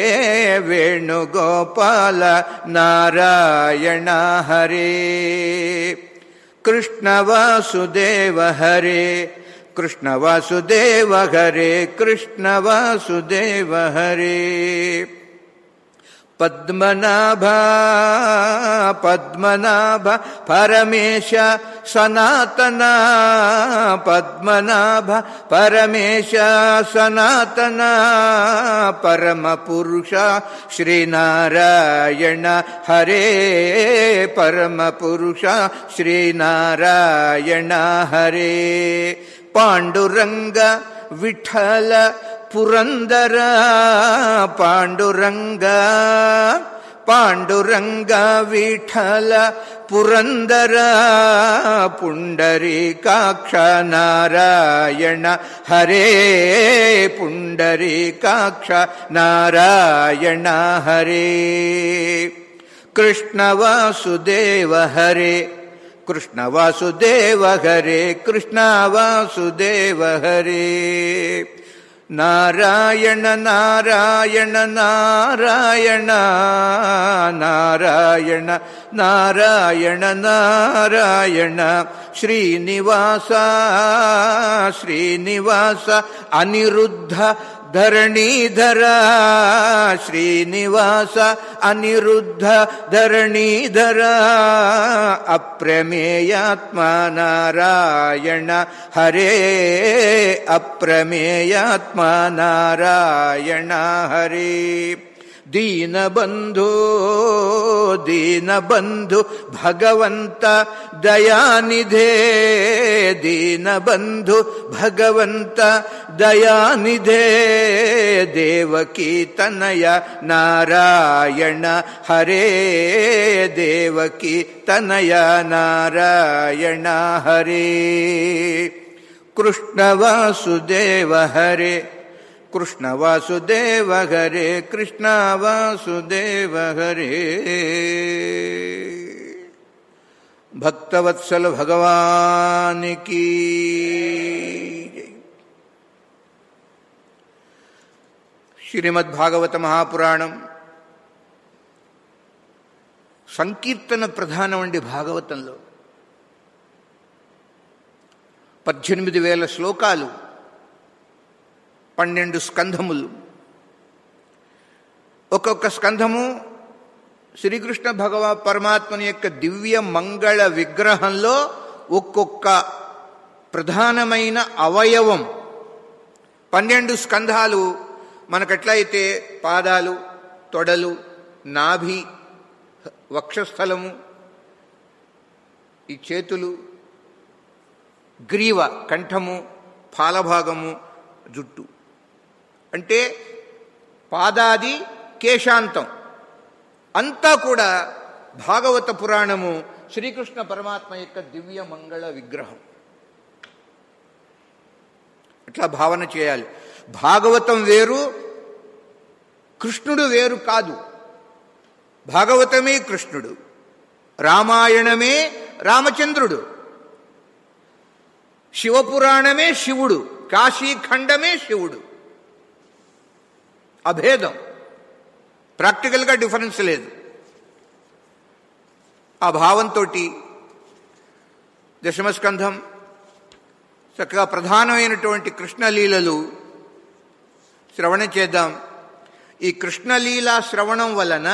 వేణుగోపాల నారాయణ హరే కృష్ణ వాసుదేవ హరే కృష్ణ వాసుదేవ హరే కృష్ణ వాసుదేవ హరే పద్మనాభ పద్మనాభ పరమేశ సనాతన పద్మనాభ పరమేశ సనాతన పరమ పురుష శ్రీనారాయణ హరే పరమ పురుష శ్రీనారాయణ హరే పాండురంగ విఠల పురందర పాండురంగ పాండురంగ విఠల పురందర పుండరీకాక్ష నారాయణ హరే పుండరీకాక్ష నారాయణ హరే కృష్ణ వాసుదేవ హరే కృష్ణ వాసుదేవ హరే కృష్ణ వాసుదేవ హరే నారాయణ నారాయణ నారాయణ నారాయణ నారాయణ నారాయణ శ్రీనివాస శ్రీనివాస అనిరుద్ధ ధరణీధర శ్రీనివాస అనిరుద్ధ ధరణీధర అప్రమేయాత్మ నారాయణ హరే అప్రమేయాత్మ నారాయణ హరే దీనబంధు దీనబంధు భగవంత దయానిధే దీనబంధు భగవంత దయానిధే దేవకీ తనయ నారాయణ హరే దేవకీ తనయ నారాయణ హరే కృష్ణ వాసుదేవ హరే కృష్ణ వాసుదేవ హరే కృష్ణ వాసుదేవ హరే భక్తవత్సల భగవానికి శ్రీమద్భాగవత మహాపురాణం సంకీర్తన ప్రధానం అండి భాగవతంలో పద్దెనిమిది వేల శ్లోకాలు పన్నెండు స్కంధములు ఒక్కొక్క స్కంధము శ్రీకృష్ణ భగవా పరమాత్మని యొక్క దివ్య మంగళ విగ్రహంలో ఒక్కొక్క ప్రధానమైన అవయవం పన్నెండు స్కంధాలు మనకట్లయితే పాదాలు తొడలు నాభి వక్షస్థలము ఈ చేతులు గ్రీవ కంఠము పాలభాగము జుట్టు అంటే పాదాది కేశాంతం అంతా కూడా భాగవత పురాణము శ్రీకృష్ణ పరమాత్మ యొక్క దివ్య మంగళ విగ్రహం అట్లా భావన చేయాలి భాగవతం వేరు కృష్ణుడు వేరు కాదు భాగవతమే కృష్ణుడు రామాయణమే రామచంద్రుడు శివపురాణమే శివుడు కాశీఖండమే శివుడు అభేదం ప్రాక్టికల్గా డిఫరెన్స్ లేదు ఆ భావంతో దశమస్కంధం చక్కగా ప్రధానమైనటువంటి కృష్ణలీలలు శ్రవణం చేద్దాం ఈ కృష్ణలీల శ్రవణం వలన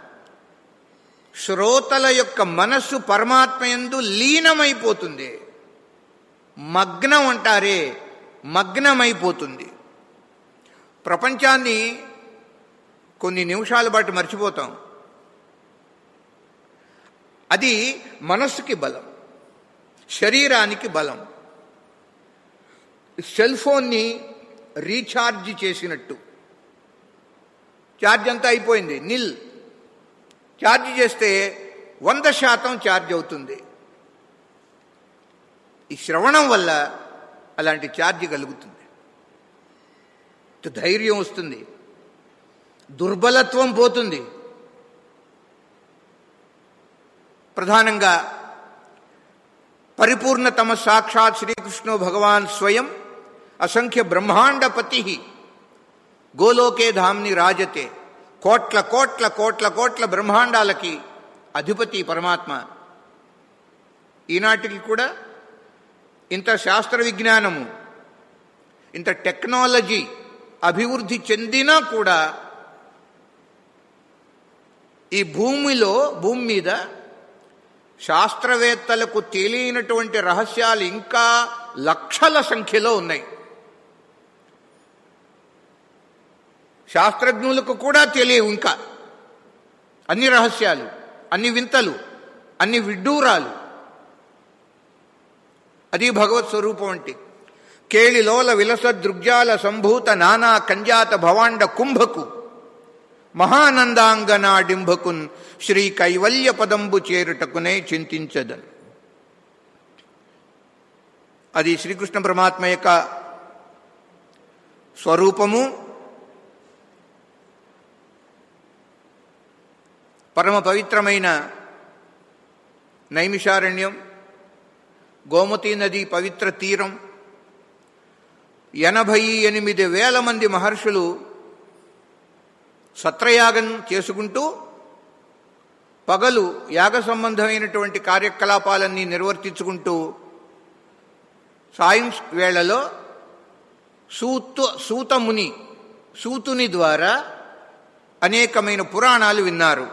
శ్రోతల యొక్క మనస్సు పరమాత్మయందు లీనమైపోతుంది మగ్నం అంటారే మగ్నమైపోతుంది ప్రపంచాన్ని కొన్ని నిమిషాల పాటు మర్చిపోతాం అది మనస్సుకి బలం శరీరానికి బలం సెల్ ఫోన్ని రీఛార్జ్ చేసినట్టు ఛార్జ్ అంతా అయిపోయింది నిల్ ఛార్జ్ చేస్తే వంద శాతం ఛార్జ్ అవుతుంది ఈ శ్రవణం వల్ల అలాంటి ఛార్జ్ కలుగుతుంది ధైర్యం వస్తుంది దుర్బలత్వం పోతుంది ప్రధానంగా పరిపూర్ణతమ సాక్షాత్ శ్రీకృష్ణో భగవాన్ స్వయం అసంఖ్య బ్రహ్మాండపతి గోలోకే ధామ్ని రాజతే కోట్ల కోట్ల కోట్ల కోట్ల బ్రహ్మాండాలకి అధిపతి పరమాత్మ ఈనాటికి కూడా ఇంత శాస్త్ర విజ్ఞానము ఇంత టెక్నాలజీ అభివృద్ధి చెందినా కూడా ఈ భూమిలో భూమి మీద శాస్త్రవేత్తలకు తెలియనటువంటి రహస్యాలు ఇంకా లక్షల సంఖ్యలో ఉన్నాయి శాస్త్రజ్ఞులకు కూడా తెలియవు ఇంకా అన్ని రహస్యాలు అన్ని వింతలు అన్ని విడ్డూరాలు అది భగవత్ స్వరూపం అంటే కేళిలోల విలస దృగ్జాల సంభూత నానా కంజాత భవాండ కుంభకు మహానందాంగనాడింభకున్ శ్రీ కైవల్య పదంబు చేరుటకునే చింతించదను అది శ్రీకృష్ణ పరమాత్మ యొక్క స్వరూపము పరమ పవిత్రమైన నైమిషారణ్యం గోమతీ నది పవిత్ర తీరం ఎనభై ఎనిమిది వేల మంది మహర్షులు సత్రయాగం చేసుకుంటూ పగలు యాగ సంబంధమైనటువంటి కార్యకలాపాలన్నీ నిర్వర్తించుకుంటూ సాయం వేళలో సూతు సూతముని సూతుని ద్వారా అనేకమైన పురాణాలు విన్నారు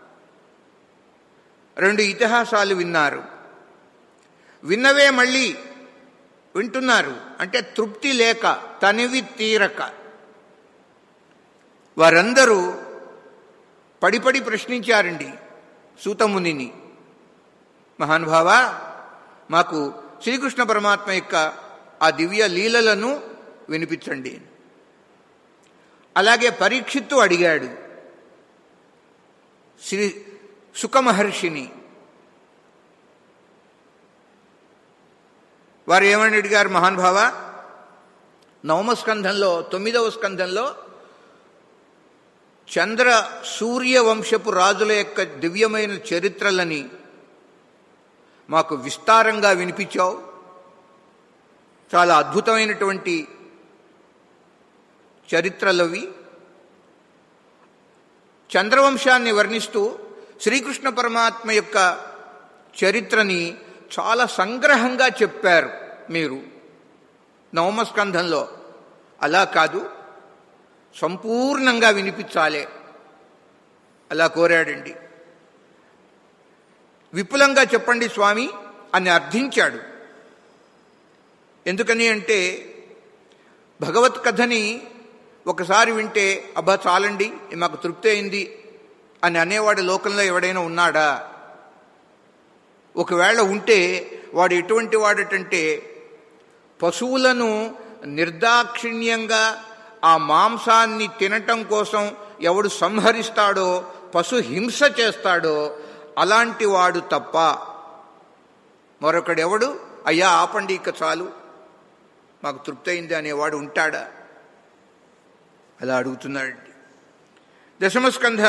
రెండు ఇతిహాసాలు విన్నారు విన్నవే మళ్ళీ వింటున్నారు అంటే తృప్తి లేక తనివి తీరక వారందరూ పడిపడి ప్రశ్నించారండి సూతమునిని మహానుభావ మాకు శ్రీకృష్ణ పరమాత్మ యొక్క ఆ దివ్య లీలలను వినిపించండి అలాగే పరీక్షిత్తు అడిగాడు శ్రీ సుఖమహర్షిని వారు ఏమని అడిగారు మహానుభావ నవమ స్కంధంలో తొమ్మిదవ స్కంధంలో చంద్ర సూర్య వంశపు రాజుల యొక్క దివ్యమైన చరిత్రలని మాకు విస్తారంగా వినిపించావు చాలా అద్భుతమైనటువంటి చరిత్రలవి చంద్రవంశాన్ని వర్ణిస్తూ శ్రీకృష్ణ పరమాత్మ యొక్క చరిత్రని చాలా సంగ్రహంగా చెప్పారు మీరు నవమస్కంధంలో అలా కాదు సంపూర్ణంగా వినిపించాలే అలా కోరాడండి విపులంగా చెప్పండి స్వామి అని అర్థించాడు ఎందుకని అంటే భగవత్ కథని ఒకసారి వింటే అబ్బా చాలండి మాకు తృప్తి అయింది అని అనేవాడు లోకంలో ఎవడైనా ఉన్నాడా ఒకవేళ ఉంటే వాడు ఎటువంటి వాడటంటే పశువులను నిర్దాక్షిణ్యంగా ఆ మాంసాన్ని తినటం కోసం ఎవడు సంహరిస్తాడో పశు హింస చేస్తాడో అలాంటి వాడు తప్ప మరొకడెవడు అయ్యా ఆపండి ఇక చాలు మాకు తృప్తి అయింది అనేవాడు ఉంటాడా అలా అడుగుతున్నాడండి దశమస్కంధ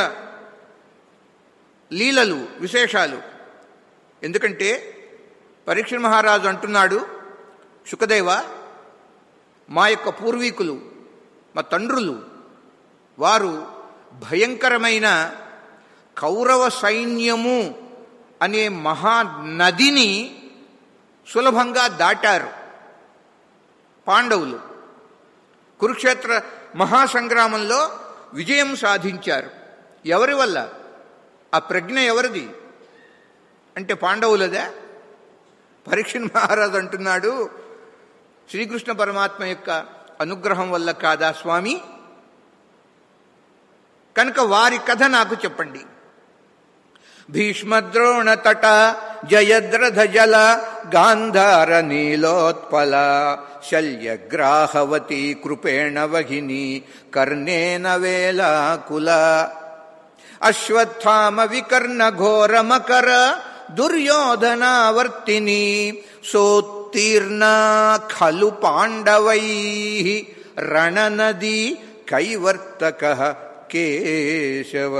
లీలలు విశేషాలు ఎందుకంటే పరీక్ష మహారాజు అంటున్నాడు శుకదేవ మా యొక్క పూర్వీకులు మా తండ్రులు వారు భయంకరమైన కౌరవ సైన్యము అనే మహానదిని సులభంగా దాటారు పాండవులు కురుక్షేత్ర మహాసంగ్రామంలో విజయం సాధించారు ఎవరి వల్ల ఆ ప్రజ్ఞ ఎవరిది అంటే పాండవులదా పరీక్షణ్ మహారాజు అంటున్నాడు శ్రీకృష్ణ పరమాత్మ యొక్క అనుగ్రహం వల్ల కాదా స్వామి కనుక వారి కథ నాకు చెప్పండి భీష్మద్రోణ తట జయద్రథ జల గాంధార నీలోత్పల శల్యగ్రాహవతి కృపేణ వహిని కర్ణేన వేలాకుల అశ్వత్థామ వికర్ణ ఘోర మకర దుర్యోధనావర్తిని సోత్తీర్ణ ఖలు పాండవై రణనది కైవర్తక కేశవ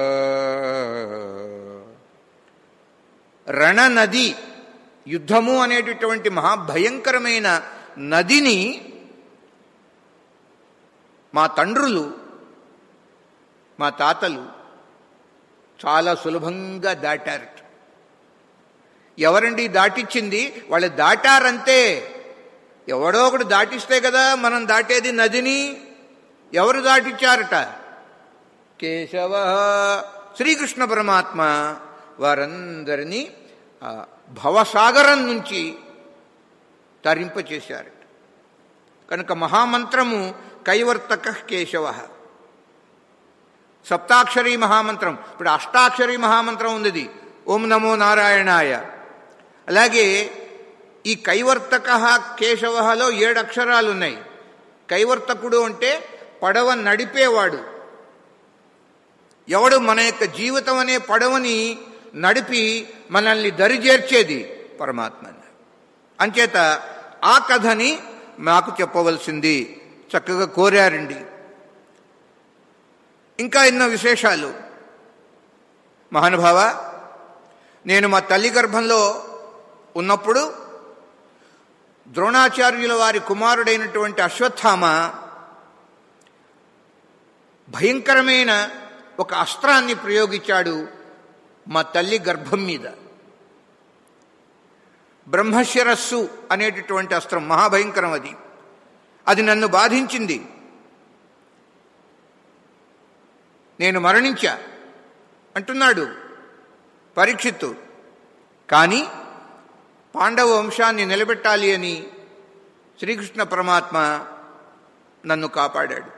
రణనది యుద్ధము అనేటటువంటి మహాభయంకరమైన నదిని మా తండ్రులు మా తాతలు చాలా సులభంగా దాటారట ఎవరండి దాటిచ్చింది వాళ్ళు దాటారంతే ఎవడో ఒకడు దాటిస్తే కదా మనం దాటేది నదిని ఎవరు దాటిచ్చారట కేశవ శ్రీకృష్ణ పరమాత్మ వారందరినీ ఆ భవసాగరం నుంచి తరింపచేశారట కనుక మహామంత్రము కైవర్తక కేశవ సప్తాక్షరీ మహామంత్రం ఇప్పుడు అష్టాక్షరీ మహామంత్రం ఉంది ఓం నమో నారాయణాయ అలాగే ఈ కైవర్తక కేశవలో ఏడు అక్షరాలు ఉన్నాయి కైవర్తకుడు అంటే పడవ నడిపేవాడు ఎవడు మన యొక్క జీవితం అనే పడవని నడిపి మనల్ని దరిచేర్చేది పరమాత్మ అంచేత ఆ కథని మాకు చెప్పవలసింది చక్కగా కోరారండి ఇంకా ఎన్నో విశేషాలు మహానుభావ నేను మా తల్లి గర్భంలో ఉన్నప్పుడు ద్రోణాచార్యుల వారి కుమారుడైనటువంటి అశ్వత్థామ భయంకరమైన ఒక అస్త్రాన్ని ప్రయోగించాడు మా తల్లి గర్భం మీద బ్రహ్మశిరస్సు అనేటటువంటి అస్త్రం మహాభయంకరం అది అది నన్ను బాధించింది నేను మరణించా అంటున్నాడు పరీక్షిత్తు కానీ పాండవ వంశాన్ని నిలబెట్టాలి అని శ్రీకృష్ణ పరమాత్మ నన్ను కాపాడాడు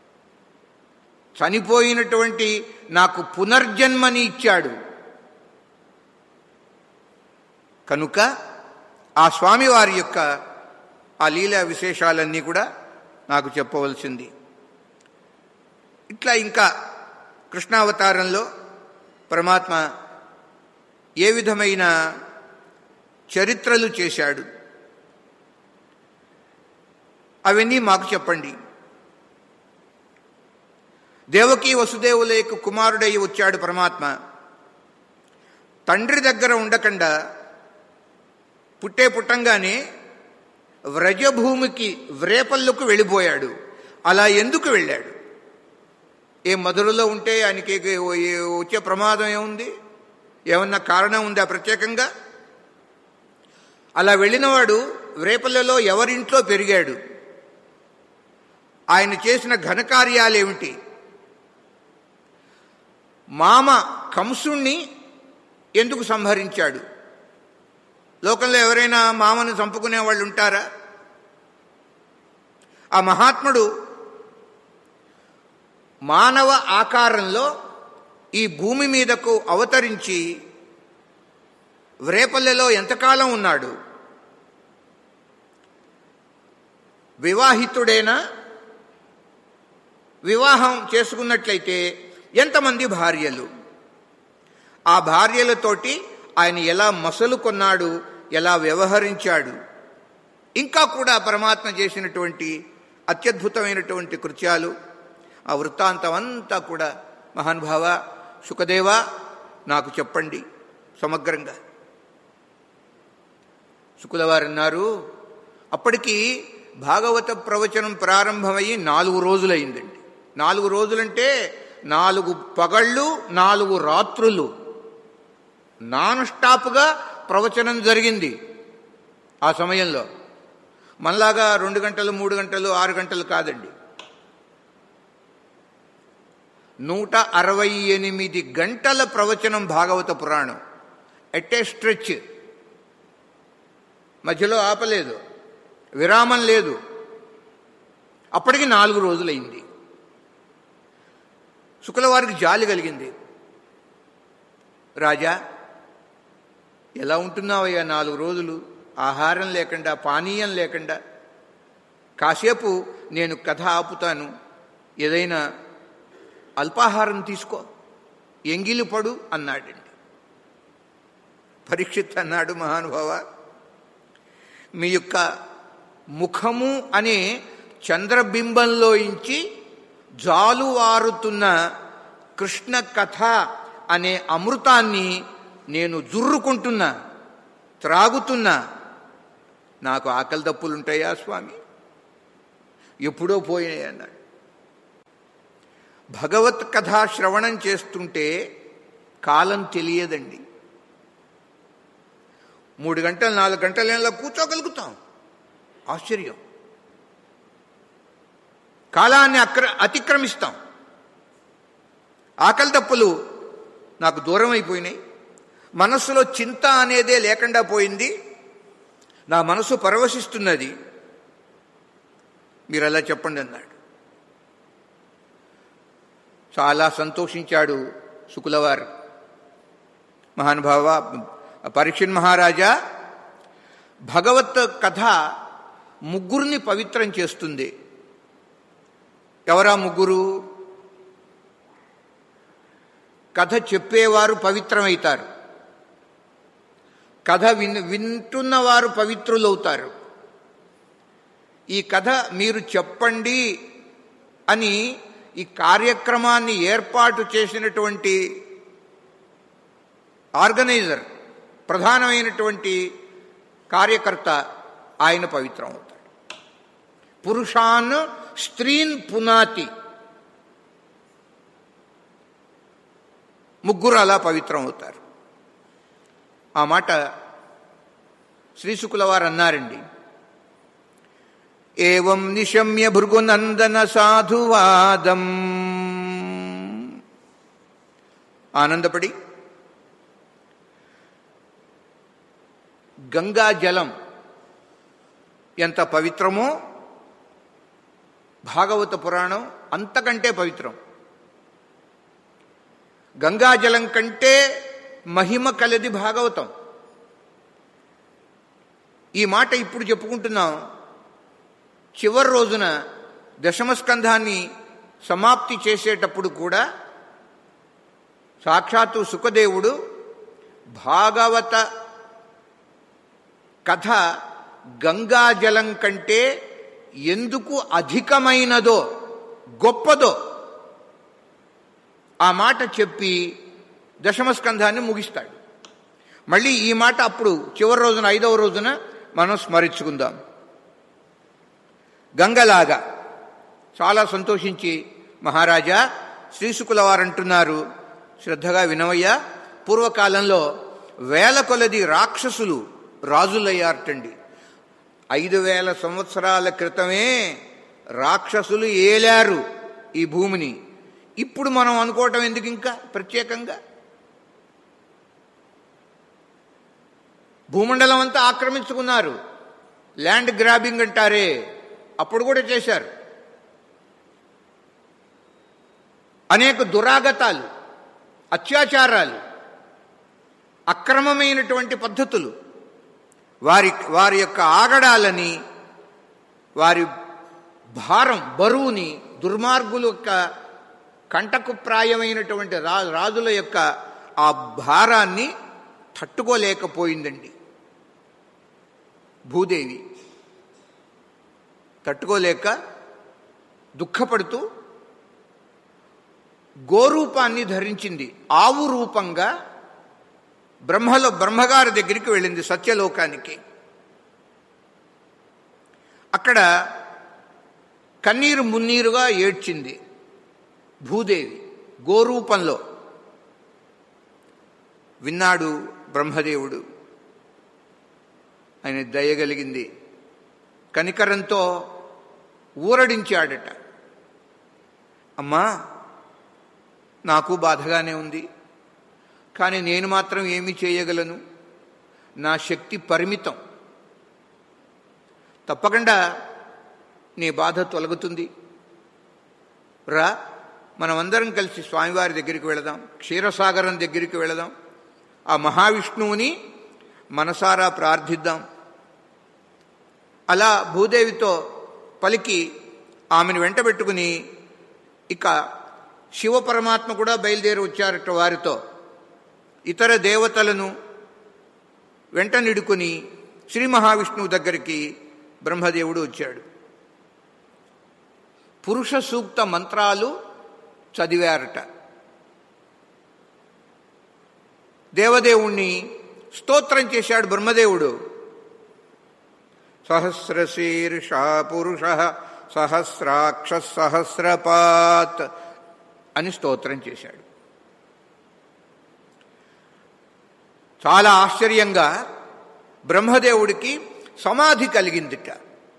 చనిపోయినటువంటి నాకు పునర్జన్మని ఇచ్చాడు కనుక ఆ స్వామివారి యొక్క ఆ లీలా విశేషాలన్నీ కూడా నాకు చెప్పవలసింది ఇట్లా ఇంకా కృష్ణావతారంలో పరమాత్మ ఏ విధమైన చరిత్రలు చేశాడు అవన్నీ మాకు చెప్పండి దేవకీ వసుదేవుల యొక్క కుమారుడై వచ్చాడు పరమాత్మ తండ్రి దగ్గర ఉండకుండా పుట్టే పుట్టంగానే వ్రజభూమికి వ్రేపల్లకు వెళ్ళిపోయాడు అలా ఎందుకు వెళ్ళాడు ఏ మధురలో ఉంటే ఆయనకి వచ్చే ప్రమాదం ఏముంది ఏమన్నా కారణం ఉందా ప్రత్యేకంగా అలా వెళ్ళినవాడు వ్రేపల్లలో ఎవరింట్లో పెరిగాడు ఆయన చేసిన ఘనకార్యాలేమిటి మామ కంసుణ్ణి ఎందుకు సంహరించాడు లోకంలో ఎవరైనా మామను చంపుకునే వాళ్ళు ఉంటారా ఆ మహాత్ముడు మానవ ఆకారంలో ఈ భూమి మీదకు అవతరించి వ్రేపల్లెలో ఎంతకాలం ఉన్నాడు వివాహితుడేనా వివాహం చేసుకున్నట్లయితే ఎంతమంది భార్యలు ఆ భార్యలతోటి ఆయన ఎలా మసలు కొన్నాడు ఎలా వ్యవహరించాడు ఇంకా కూడా పరమాత్మ చేసినటువంటి అత్యద్భుతమైనటువంటి కృత్యాలు ఆ వృత్తాంతం అంతా కూడా మహానుభావ సుఖదేవ నాకు చెప్పండి సమగ్రంగా శుకులవారన్నారు అప్పటికి భాగవత ప్రవచనం ప్రారంభమయ్యి నాలుగు రోజులైందండి నాలుగు రోజులంటే నాలుగు పగళ్ళు నాలుగు రాత్రులు నాన్ స్టాప్గా ప్రవచనం జరిగింది ఆ సమయంలో మనలాగా రెండు గంటలు మూడు గంటలు ఆరు గంటలు కాదండి నూట అరవై ఎనిమిది గంటల ప్రవచనం భాగవత పురాణం ఎట్టే స్ట్రెచ్ మధ్యలో ఆపలేదు విరామం లేదు అప్పటికి నాలుగు రోజులైంది శుక్లవారికి జాలి కలిగింది రాజా ఎలా ఉంటున్నావయ్యా నాలుగు రోజులు ఆహారం లేకుండా పానీయం లేకుండా కాసేపు నేను కథ ఆపుతాను ఏదైనా అల్పాహారం తీసుకో ఎంగిలి పడు అన్నాడండి పరీక్షిత్ అన్నాడు మహానుభావ మీ యొక్క ముఖము అనే చంద్రబింబంలోంచి జాలువారుతున్న కృష్ణ కథ అనే అమృతాన్ని నేను జుర్రుకుంటున్నా త్రాగుతున్నా నాకు ఆకలి దప్పులుంటాయా స్వామి ఎప్పుడో పోయినాయి అన్నాడు భగవత్ కథ శ్రవణం చేస్తుంటే కాలం తెలియదండి మూడు గంటలు నాలుగు గంటల నెలలో కూర్చోగలుగుతాం ఆశ్చర్యం కాలాన్ని అక్ర అతిక్రమిస్తాం ఆకలి తప్పులు నాకు దూరం అయిపోయినాయి మనస్సులో చింత అనేదే లేకుండా పోయింది నా మనసు పరవశిస్తున్నది మీరు అలా చెప్పండి అన్నాడు చాలా సంతోషించాడు శుకులవారు మహానుభావ పరీక్షణ్ మహారాజా భగవత్ కథ ముగ్గురిని పవిత్రం చేస్తుంది ఎవరా ముగ్గురు కథ చెప్పేవారు పవిత్రమవుతారు కథ విన్ వింటున్నవారు పవిత్రులవుతారు ఈ కథ మీరు చెప్పండి అని ఈ కార్యక్రమాన్ని ఏర్పాటు చేసినటువంటి ఆర్గనైజర్ ప్రధానమైనటువంటి కార్యకర్త ఆయన పవిత్రం అవుతాడు పురుషాన్ స్త్రీన్ పునాతి ముగ్గురు అలా పవిత్రం అవుతారు ఆ మాట శ్రీశుకుల వారు అన్నారండి ఏం నిశమ్య భృగునందన సాధువాదం ఆనందపడి గంగా జలం ఎంత పవిత్రమో భాగవత పురాణం అంతకంటే పవిత్రం గంగాజలం కంటే మహిమ కలది భాగవతం ఈ మాట ఇప్పుడు చెప్పుకుంటున్నాం చివరి రోజున దశమస్కంధాన్ని సమాప్తి చేసేటప్పుడు కూడా సాక్షాత్తు సుఖదేవుడు భాగవత కథ గంగాజలం కంటే ఎందుకు అధికమైనదో గొప్పదో ఆ మాట చెప్పి దశమస్కంధాన్ని ముగిస్తాడు మళ్ళీ ఈ మాట అప్పుడు చివరి రోజున ఐదవ రోజున మనం స్మరించుకుందాం గంగలాగా చాలా సంతోషించి మహారాజా శ్రీశుకుల వారు అంటున్నారు శ్రద్ధగా వినవయ్యా పూర్వకాలంలో వేల కొలది రాక్షసులు రాజులయ్యారటండి ఐదు వేల సంవత్సరాల క్రితమే రాక్షసులు ఏలారు ఈ భూమిని ఇప్పుడు మనం అనుకోవటం ఎందుకు ఇంకా ప్రత్యేకంగా భూమండలం అంతా ఆక్రమించుకున్నారు ల్యాండ్ గ్రాబింగ్ అంటారే అప్పుడు కూడా చేశారు అనేక దురాగతాలు అత్యాచారాలు అక్రమమైనటువంటి పద్ధతులు వారి వారి యొక్క ఆగడాలని వారి భారం బరువుని దుర్మార్గుల యొక్క కంటకు ప్రాయమైనటువంటి రా రాజుల యొక్క ఆ భారాన్ని తట్టుకోలేకపోయిందండి భూదేవి తట్టుకోలేక దుఃఖపడుతూ గోరూపాన్ని ధరించింది ఆవు రూపంగా బ్రహ్మలో బ్రహ్మగారి దగ్గరికి వెళ్ళింది సత్యలోకానికి అక్కడ కన్నీరు మున్నీరుగా ఏడ్చింది భూదేవి గోరూపంలో విన్నాడు బ్రహ్మదేవుడు ఆయన దయగలిగింది కనికరంతో ఊరడించాడట అమ్మా నాకు బాధగానే ఉంది కానీ నేను మాత్రం ఏమి చేయగలను నా శక్తి పరిమితం తప్పకుండా నీ బాధ తొలగుతుంది రా మనమందరం కలిసి స్వామివారి దగ్గరికి వెళదాం క్షీరసాగరం దగ్గరికి వెళదాం ఆ మహావిష్ణువుని మనసారా ప్రార్థిద్దాం అలా భూదేవితో పలికి ఆమెను వెంటబెట్టుకుని ఇక శివ పరమాత్మ కూడా బయలుదేరి వచ్చారట వారితో ఇతర దేవతలను వెంట నిడుకుని శ్రీ మహావిష్ణువు దగ్గరికి బ్రహ్మదేవుడు వచ్చాడు పురుష సూక్త మంత్రాలు చదివారట దేవదేవుణ్ణి స్తోత్రం చేశాడు బ్రహ్మదేవుడు సహస్రశీర్ష పురుష సహస్రాక్ష సహస్రపాత్ అని స్తోత్రం చేశాడు చాలా ఆశ్చర్యంగా బ్రహ్మదేవుడికి సమాధి కలిగిందిట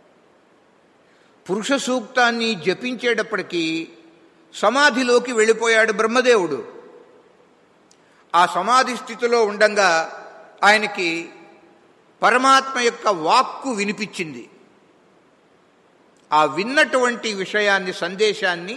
పురుష సూక్తాన్ని జపించేటప్పటికీ సమాధిలోకి వెళ్ళిపోయాడు బ్రహ్మదేవుడు ఆ సమాధి స్థితిలో ఉండంగా ఆయనకి పరమాత్మ యొక్క వాక్కు వినిపించింది ఆ విన్నటువంటి విషయాన్ని సందేశాన్ని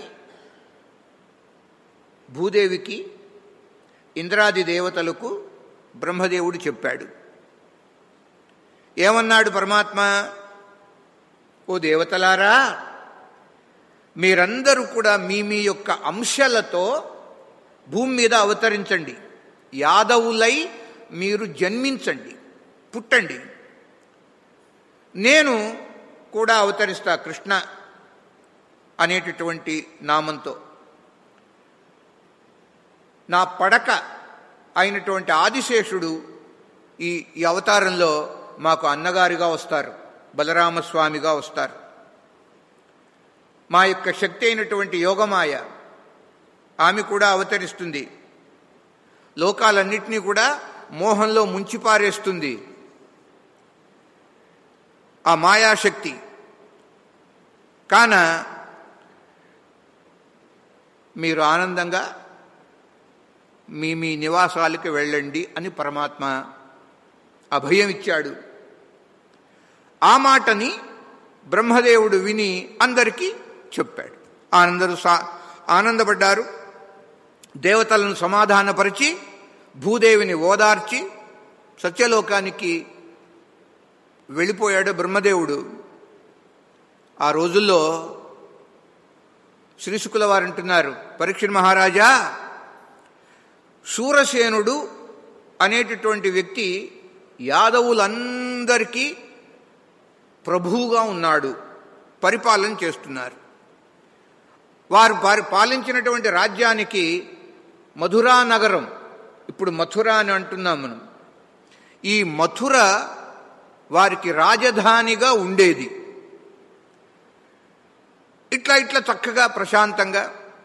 భూదేవికి ఇంద్రాది దేవతలకు బ్రహ్మదేవుడు చెప్పాడు ఏమన్నాడు పరమాత్మ ఓ దేవతలారా మీరందరూ కూడా మీ మీ యొక్క అంశాలతో భూమి మీద అవతరించండి యాదవులై మీరు జన్మించండి పుట్టండి నేను కూడా అవతరిస్తా కృష్ణ అనేటటువంటి నామంతో నా పడక అయినటువంటి ఆదిశేషుడు ఈ ఈ అవతారంలో మాకు అన్నగారిగా వస్తారు బలరామస్వామిగా వస్తారు మా యొక్క శక్తి అయినటువంటి యోగమాయ ఆమె కూడా అవతరిస్తుంది లోకాలన్నింటినీ కూడా మోహంలో ముంచిపారేస్తుంది ఆ మాయాశక్తి కాన మీరు ఆనందంగా మీ మీ నివాసాలకు వెళ్ళండి అని పరమాత్మ అభయం ఇచ్చాడు ఆ మాటని బ్రహ్మదేవుడు విని అందరికీ చెప్పాడు ఆనందరు సా ఆనందపడ్డారు దేవతలను సమాధానపరిచి భూదేవిని ఓదార్చి సత్యలోకానికి వెళ్ళిపోయాడు బ్రహ్మదేవుడు ఆ రోజుల్లో శ్రీశుకుల వారు అంటున్నారు పరీక్ష మహారాజా శూరసేనుడు అనేటటువంటి వ్యక్తి యాదవులందరికీ ప్రభువుగా ఉన్నాడు పరిపాలన చేస్తున్నారు వారు వారు పాలించినటువంటి రాజ్యానికి మధురా నగరం ఇప్పుడు మథుర అని అంటున్నాం మనం ఈ మథుర వారికి రాజధానిగా ఉండేది ఇట్లా ఇట్లా చక్కగా ప్రశాంతంగా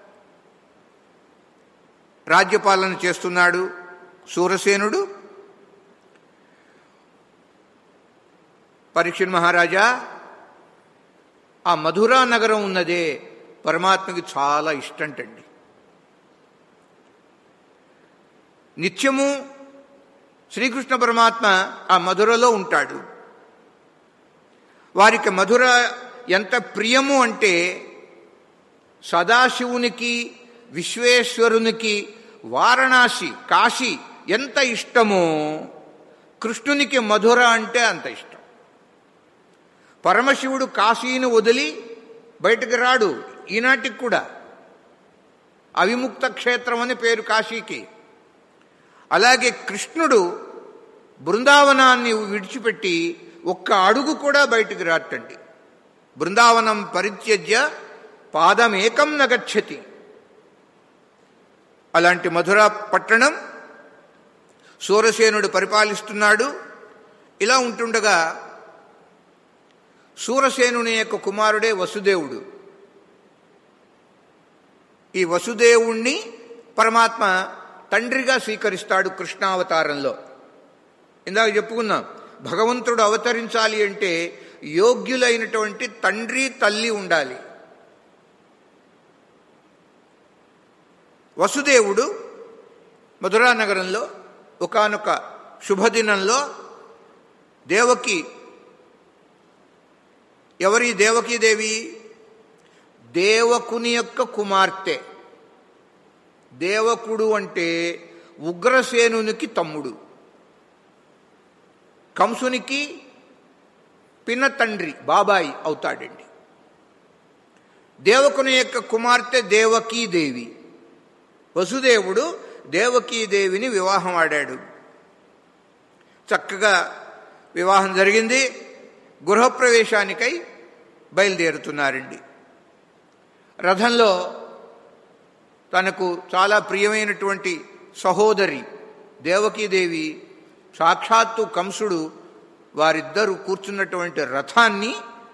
రాజ్యపాలన చేస్తున్నాడు సూరసేనుడు పరీక్ష మహారాజా ఆ మధురా నగరం ఉన్నదే పరమాత్మకి చాలా ఇష్టంటండి నిత్యము శ్రీకృష్ణ పరమాత్మ ఆ మధురలో ఉంటాడు వారికి మధుర ఎంత ప్రియము అంటే సదాశివునికి విశ్వేశ్వరునికి వారణాసి కాశీ ఎంత ఇష్టమో కృష్ణునికి మధుర అంటే అంత ఇష్టం పరమశివుడు కాశీని వదిలి బయటకు రాడు ఈనాటికి కూడా అవిముక్త క్షేత్రం అని పేరు కాశీకి అలాగే కృష్ణుడు బృందావనాన్ని విడిచిపెట్టి ఒక్క అడుగు కూడా బయటికి రాటండి బృందావనం పరిత్యజ్య పాదమేకం నగచ్చతి అలాంటి మధుర పట్టణం సూరసేనుడు పరిపాలిస్తున్నాడు ఇలా ఉంటుండగా సూరసేనుని యొక్క కుమారుడే వసుదేవుడు ఈ వసుదేవుణ్ణి పరమాత్మ తండ్రిగా స్వీకరిస్తాడు కృష్ణావతారంలో ఇందాక చెప్పుకున్నాం భగవంతుడు అవతరించాలి అంటే యోగ్యులైనటువంటి తండ్రి తల్లి ఉండాలి వసుదేవుడు మధురా నగరంలో ఒకనొక శుభదినంలో దేవకి ఎవరి దేవకీదేవి దేవకుని యొక్క కుమార్తె దేవకుడు అంటే ఉగ్రసేనునికి తమ్ముడు కంసునికి పిన్న తండ్రి బాబాయి అవుతాడండి దేవకుని యొక్క కుమార్తె దేవకీదేవి వసుదేవుడు దేవకీదేవిని వివాహం ఆడాడు చక్కగా వివాహం జరిగింది గృహప్రవేశానికై బయలుదేరుతున్నారండి రథంలో తనకు చాలా ప్రియమైనటువంటి సహోదరి దేవకీదేవి సాక్షాత్తు కంసుడు వారిద్దరూ కూర్చున్నటువంటి రథాన్ని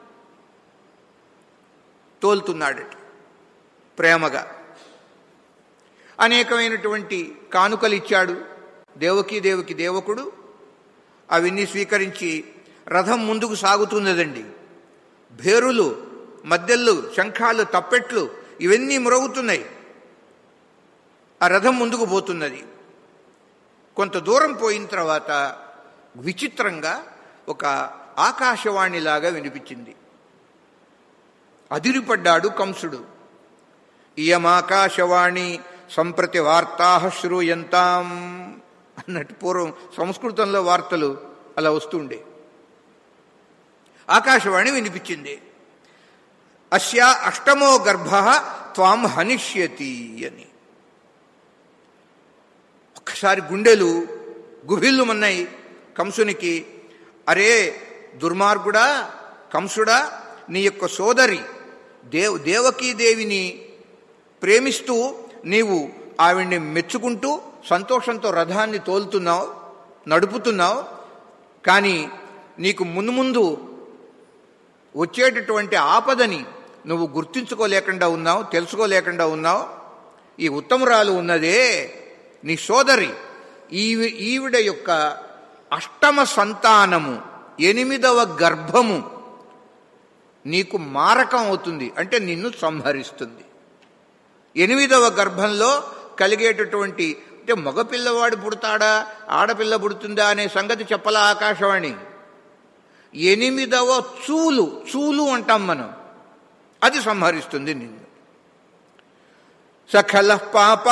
తోలుతున్నాడట ప్రేమగా అనేకమైనటువంటి కానుకలు ఇచ్చాడు దేవకీ దేవికి దేవకుడు అవన్నీ స్వీకరించి రథం ముందుకు సాగుతున్నదండి భేరులు మద్దెళ్ళు శంఖాలు తప్పెట్లు ఇవన్నీ మ్రొగుతున్నాయి ఆ రథం ముందుకు పోతున్నది కొంత దూరం పోయిన తర్వాత విచిత్రంగా ఒక ఆకాశవాణిలాగా వినిపించింది అదిరిపడ్డాడు కంసుడు ఇయమాకాశవాణి సంప్రతి వార్తా శ్రూయంతాం అన్నట్టు పూర్వం సంస్కృతంలో వార్తలు అలా వస్తుండే ఆకాశవాణి వినిపించింది అస్యా అష్టమో గర్భ త్వాం హనిష్యతి అని ఒక్కసారి గుండెలు గుహిల్లుమన్నాయి కంసునికి అరే దుర్మార్గుడా కంసుడా నీ యొక్క సోదరి దేవ్ దేవకీదేవిని ప్రేమిస్తూ నీవు ఆవిడ్ని మెచ్చుకుంటూ సంతోషంతో రథాన్ని తోలుతున్నావు నడుపుతున్నావు కానీ నీకు ముందు ముందు వచ్చేటటువంటి ఆపదని నువ్వు గుర్తించుకోలేకుండా ఉన్నావు తెలుసుకోలేకుండా ఉన్నావు ఈ ఉత్తమురాలు ఉన్నదే నీ సోదరి ఈవి ఈవిడ యొక్క అష్టమ సంతానము ఎనిమిదవ గర్భము నీకు మారకం అవుతుంది అంటే నిన్ను సంహరిస్తుంది ఎనిమిదవ గర్భంలో కలిగేటటువంటి అంటే మగపిల్లవాడు పుడతాడా ఆడపిల్ల పుడుతుందా అనే సంగతి చెప్పలా ఆకాశవాణి ఎనిమిదవ చూలు చూలు అంటాం మనం అది సంహరిస్తుంది నిన్ను సఖల పాప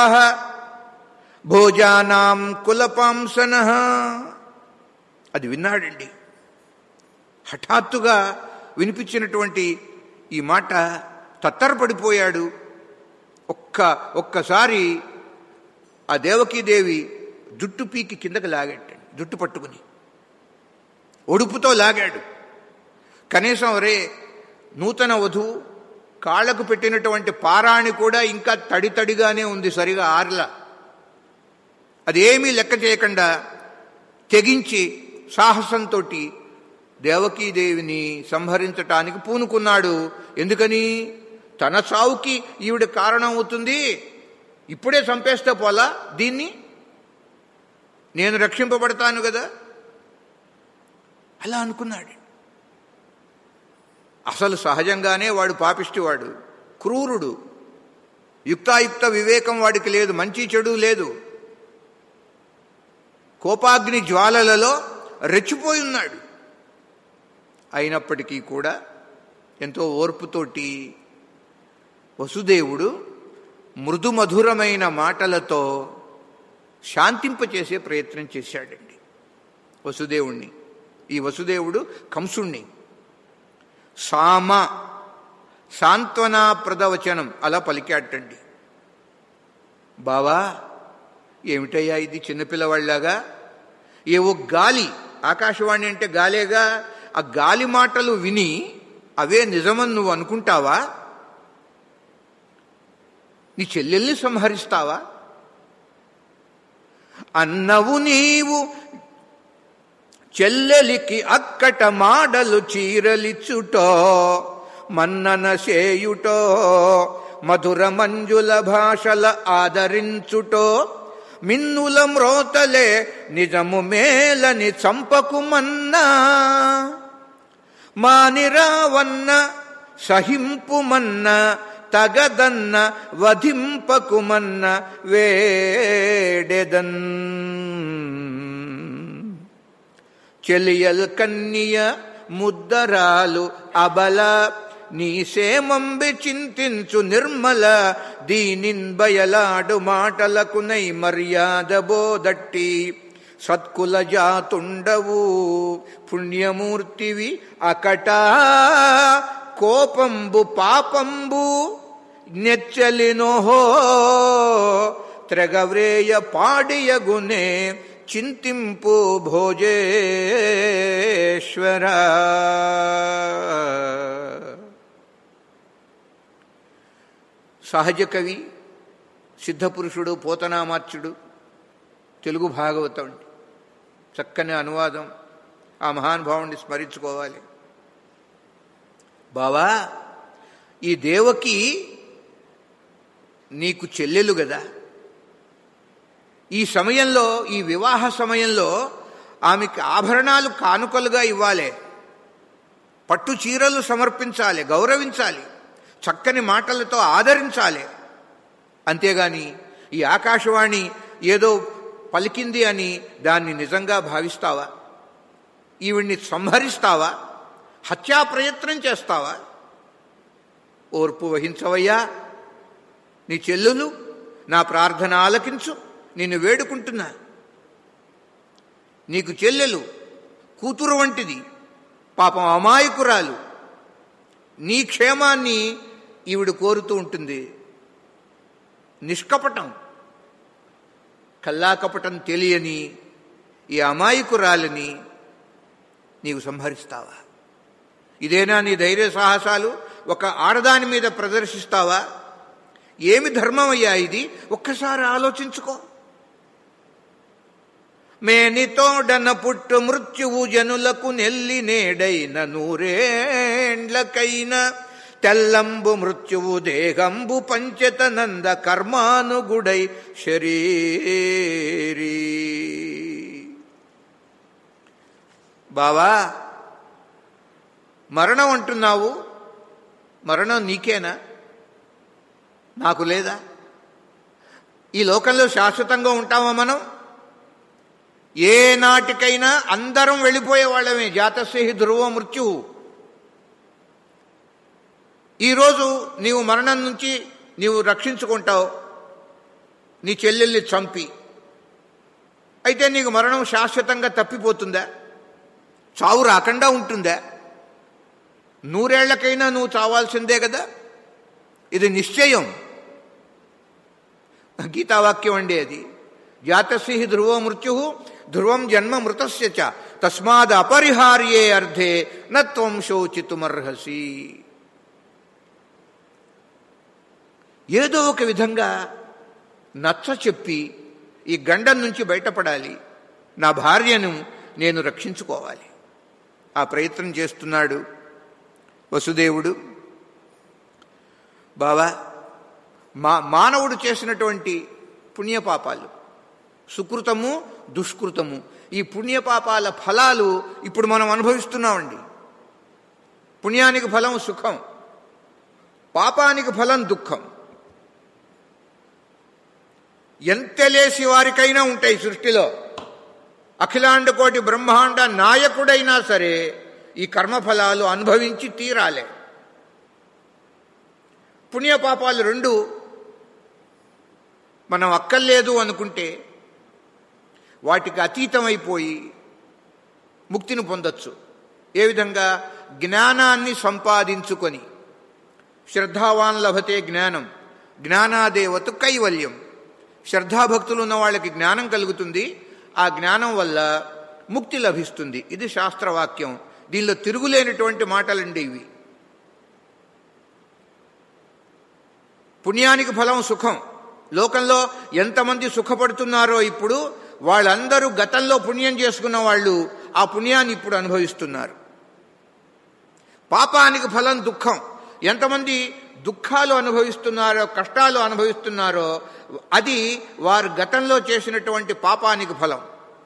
భోజానాం కులపాంసన అది విన్నాడండి హఠాత్తుగా వినిపించినటువంటి ఈ మాట తత్తరపడిపోయాడు ఒక్క ఒక్కసారి ఆ దేవకీదేవి జుట్టు పీకి కిందకి లాగాడు జుట్టు పట్టుకుని ఒడుపుతో లాగాడు కనీసం రే నూతన వధువు కాళ్లకు పెట్టినటువంటి పారాణి కూడా ఇంకా తడి తడిగానే ఉంది సరిగా ఆర్లా అదేమీ లెక్క చేయకుండా తెగించి సాహసంతో దేవకీదేవిని సంహరించటానికి పూనుకున్నాడు ఎందుకని తన చావుకి ఈవిడ కారణం అవుతుంది ఇప్పుడే చంపేస్తే పోలా దీన్ని నేను రక్షింపబడతాను కదా అలా అనుకున్నాడు అసలు సహజంగానే వాడు పాపిష్టివాడు క్రూరుడు యుక్తాయుక్త వివేకం వాడికి లేదు మంచి చెడు లేదు కోపాగ్ని జ్వాలలలో రెచ్చిపోయి ఉన్నాడు అయినప్పటికీ కూడా ఎంతో ఓర్పుతోటి వసుదేవుడు మృదుమధురమైన మాటలతో శాంతింపచేసే ప్రయత్నం చేశాడండి వసుదేవుణ్ణి ఈ వసుదేవుడు కంసుణ్ణి సామ సాంత్వనాప్రదవచనం అలా పలికాటండి బావా ఏమిటయ్యా ఇది చిన్నపిల్లవాళ్ళలాగా ఏవో గాలి ఆకాశవాణి అంటే గాలేగా ఆ గాలి మాటలు విని అవే నిజమని నువ్వు అనుకుంటావా నీ చెల్లెల్ని సంహరిస్తావా అన్నవు నీవు చెల్లెలికి అక్కట మాడలు చీరలిచ్చుటో మన్నన చేయుటో మధుర మంజుల భాషల ఆదరించుటో మిన్నుల మ్రోతలే నిజము మేలని చంపకుమన్నా మానిరావన్న సహింపుమన్న తగదన్న వధింపకుమన్న వేడెదన్ చెలియల్ కన్నియ ముద్దరాలు అబల నీ సేమంబి చింతించు నిర్మల దీనిన్ బయలాడు మాటలకు నై మర్యాద బోదట్టి సత్కుల జాతుండవు పుణ్యమూర్తివి అకట కోపంబు పాపంబు నెచ్చలినోహో త్రెగవ్రేయ పాడియగునే చింతింపు భోజేశ్వర సహజ కవి సిద్ధపురుషుడు పోతనామాత్యుడు తెలుగు భాగవతం చక్కని అనువాదం ఆ మహానుభావుణ్ణి స్మరించుకోవాలి బావా ఈ దేవకి నీకు చెల్లెలు కదా ఈ సమయంలో ఈ వివాహ సమయంలో ఆమెకి ఆభరణాలు కానుకలుగా ఇవ్వాలి పట్టు చీరలు సమర్పించాలి గౌరవించాలి చక్కని మాటలతో ఆదరించాలి అంతేగాని ఈ ఆకాశవాణి ఏదో పలికింది అని దాన్ని నిజంగా భావిస్తావా ఈవిడ్ని సంహరిస్తావా హత్యా ప్రయత్నం చేస్తావా ఓర్పు వహించవయ్యా నీ చెల్లులు నా ప్రార్థన ఆలకించు నిన్ను వేడుకుంటున్నా నీకు చెల్లెలు కూతురు వంటిది పాపం అమాయకురాలు నీ క్షేమాన్ని ఈవిడ కోరుతూ ఉంటుంది నిష్కపటం కల్లాకపటం తెలియని ఈ అమాయకురాలని నీవు సంహరిస్తావా ఇదేనా నీ ధైర్య సాహసాలు ఒక ఆడదాని మీద ప్రదర్శిస్తావా ఏమి ధర్మమయ్యా ఇది ఒక్కసారి ఆలోచించుకో మేనితోడన పుట్టు మృత్యువు జనులకు నెల్లి నేడైన నూరేండ్లకైన తెల్లంబు మృత్యువు దేహంబు పంచతనంద కర్మానుగుడై శరీరీ బావా మరణం అంటున్నావు మరణం నీకేనా నాకు లేదా ఈ లోకంలో శాశ్వతంగా ఉంటామా మనం ఏ నాటికైనా అందరం వెళ్ళిపోయే వాళ్ళమే జాతస్య ధ్రువ మృత్యువు ఈరోజు నీవు మరణం నుంచి నీవు రక్షించుకుంటావు నీ చెల్లెల్ని చంపి అయితే నీకు మరణం శాశ్వతంగా తప్పిపోతుందా చావు రాకుండా ఉంటుందా నూరేళ్లకైనా నువ్వు చావాల్సిందే కదా ఇది నిశ్చయం గీతావాక్యం అండి అది జాతస్య ధ్రువ మృత్యు ధ్రువం జన్మ మృతస్య చ తస్మాద్ అపరిహార్యే అర్థే నత్వం శోచితుమర్హసి ఏదో ఒక విధంగా నచ్చ చెప్పి ఈ గండం నుంచి బయటపడాలి నా భార్యను నేను రక్షించుకోవాలి ఆ ప్రయత్నం చేస్తున్నాడు వసుదేవుడు బావా మా మానవుడు చేసినటువంటి పుణ్యపాపాలు సుకృతము దుష్కృతము ఈ పుణ్యపాపాల ఫలాలు ఇప్పుడు మనం అనుభవిస్తున్నామండి పుణ్యానికి ఫలం సుఖం పాపానికి ఫలం దుఃఖం ఎంతలేసి వారికైనా ఉంటాయి సృష్టిలో అఖిలాండ కోటి బ్రహ్మాండ నాయకుడైనా సరే ఈ కర్మఫలాలు అనుభవించి తీరాలే పుణ్యపాపాలు రెండు మనం అక్కర్లేదు అనుకుంటే వాటికి అతీతమైపోయి ముక్తిని పొందొచ్చు ఏ విధంగా జ్ఞానాన్ని సంపాదించుకొని శ్రద్ధావాన్ లభతే జ్ఞానం జ్ఞానాదేవత కైవల్యం శ్రద్ధాభక్తులు ఉన్న వాళ్ళకి జ్ఞానం కలుగుతుంది ఆ జ్ఞానం వల్ల ముక్తి లభిస్తుంది ఇది శాస్త్రవాక్యం దీనిలో తిరుగులేనటువంటి మాటలండి ఇవి పుణ్యానికి ఫలం సుఖం లోకంలో ఎంతమంది సుఖపడుతున్నారో ఇప్పుడు వాళ్ళందరూ గతంలో పుణ్యం చేసుకున్న వాళ్ళు ఆ పుణ్యాన్ని ఇప్పుడు అనుభవిస్తున్నారు పాపానికి ఫలం దుఃఖం ఎంతమంది దుఃఖాలు అనుభవిస్తున్నారో కష్టాలు అనుభవిస్తున్నారో అది వారు గతంలో చేసినటువంటి పాపానికి ఫలం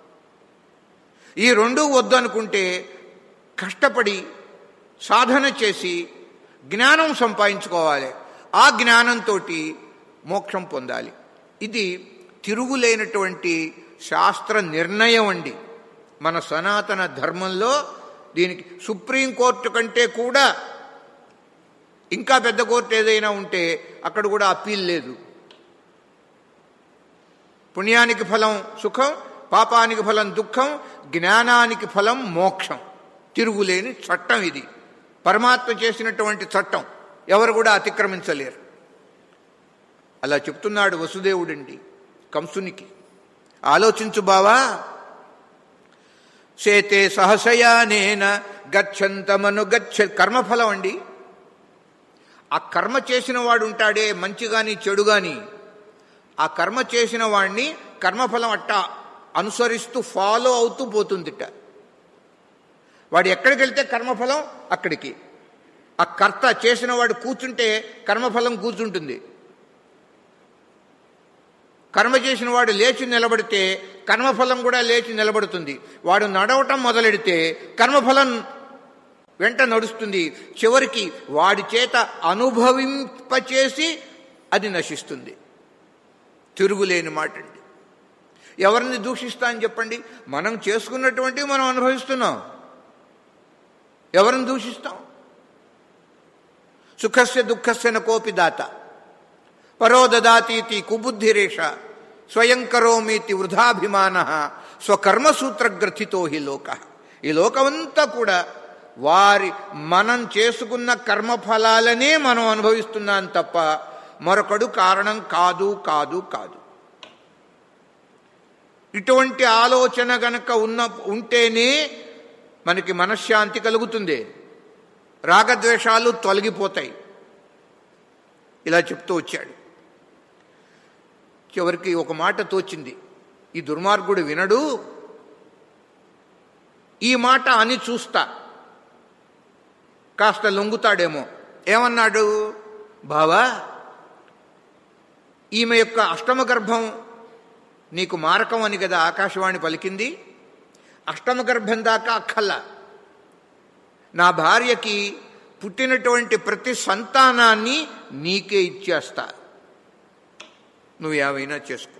ఈ రెండూ వద్దు అనుకుంటే కష్టపడి సాధన చేసి జ్ఞానం సంపాదించుకోవాలి ఆ జ్ఞానంతో మోక్షం పొందాలి ఇది తిరుగులేనటువంటి శాస్త్ర నిర్ణయం అండి మన సనాతన ధర్మంలో దీనికి సుప్రీంకోర్టు కంటే కూడా ఇంకా పెద్ద కోర్టు ఏదైనా ఉంటే అక్కడ కూడా అప్పీల్ లేదు పుణ్యానికి ఫలం సుఖం పాపానికి ఫలం దుఃఖం జ్ఞానానికి ఫలం మోక్షం తిరుగులేని చట్టం ఇది పరమాత్మ చేసినటువంటి చట్టం ఎవరు కూడా అతిక్రమించలేరు అలా చెప్తున్నాడు వసుదేవుడండి కంసునికి ఆలోచించు బావా సేతే సహసయానేన గచ్చంతమను గచ్చ కర్మఫలం అండి ఆ కర్మ చేసిన వాడు ఉంటాడే మంచి గాని చెడు గాని ఆ కర్మ చేసిన వాడిని కర్మఫలం అట్టా అనుసరిస్తూ ఫాలో అవుతూ పోతుందిట వాడు ఎక్కడికి వెళ్తే కర్మఫలం అక్కడికి ఆ కర్త చేసిన వాడు కూర్చుంటే కర్మఫలం కూర్చుంటుంది కర్మ చేసిన వాడు లేచి నిలబడితే కర్మఫలం కూడా లేచి నిలబడుతుంది వాడు నడవటం మొదలెడితే కర్మఫలం వెంట నడుస్తుంది చివరికి వాడి చేత అనుభవింపచేసి అది నశిస్తుంది తిరుగులేని మాట అండి ఎవరిని దూషిస్తా అని చెప్పండి మనం చేసుకున్నటువంటివి మనం అనుభవిస్తున్నాం ఎవరిని దూషిస్తాం సుఖస్య దుఃఖస్య కోపి దాత పరో దదాతీతి కుబుద్ధిరేష స్వయం కరోమీతి వృధాభిమాన స్వకర్మసూత్రగ్రథితో హి లోక ఈ లోకమంతా కూడా వారి మనం చేసుకున్న కర్మఫలాలనే మనం అనుభవిస్తున్నాం తప్ప మరొకడు కారణం కాదు కాదు కాదు ఇటువంటి ఆలోచన గనక ఉన్న ఉంటేనే మనకి మనశ్శాంతి కలుగుతుంది రాగద్వేషాలు తొలగిపోతాయి ఇలా చెప్తూ వచ్చాడు చివరికి ఒక మాట తోచింది ఈ దుర్మార్గుడు వినడు ఈ మాట అని చూస్తా కాస్త లొంగుతాడేమో ఏమన్నాడు బావా ఈమె యొక్క అష్టమ గర్భం నీకు మారకం అని కదా ఆకాశవాణి పలికింది అష్టమ గర్భం దాకా అక్కల్లా నా భార్యకి పుట్టినటువంటి ప్రతి సంతానాన్ని నీకే ఇచ్చేస్తా నువ్వు ఏమైనా చేసుకో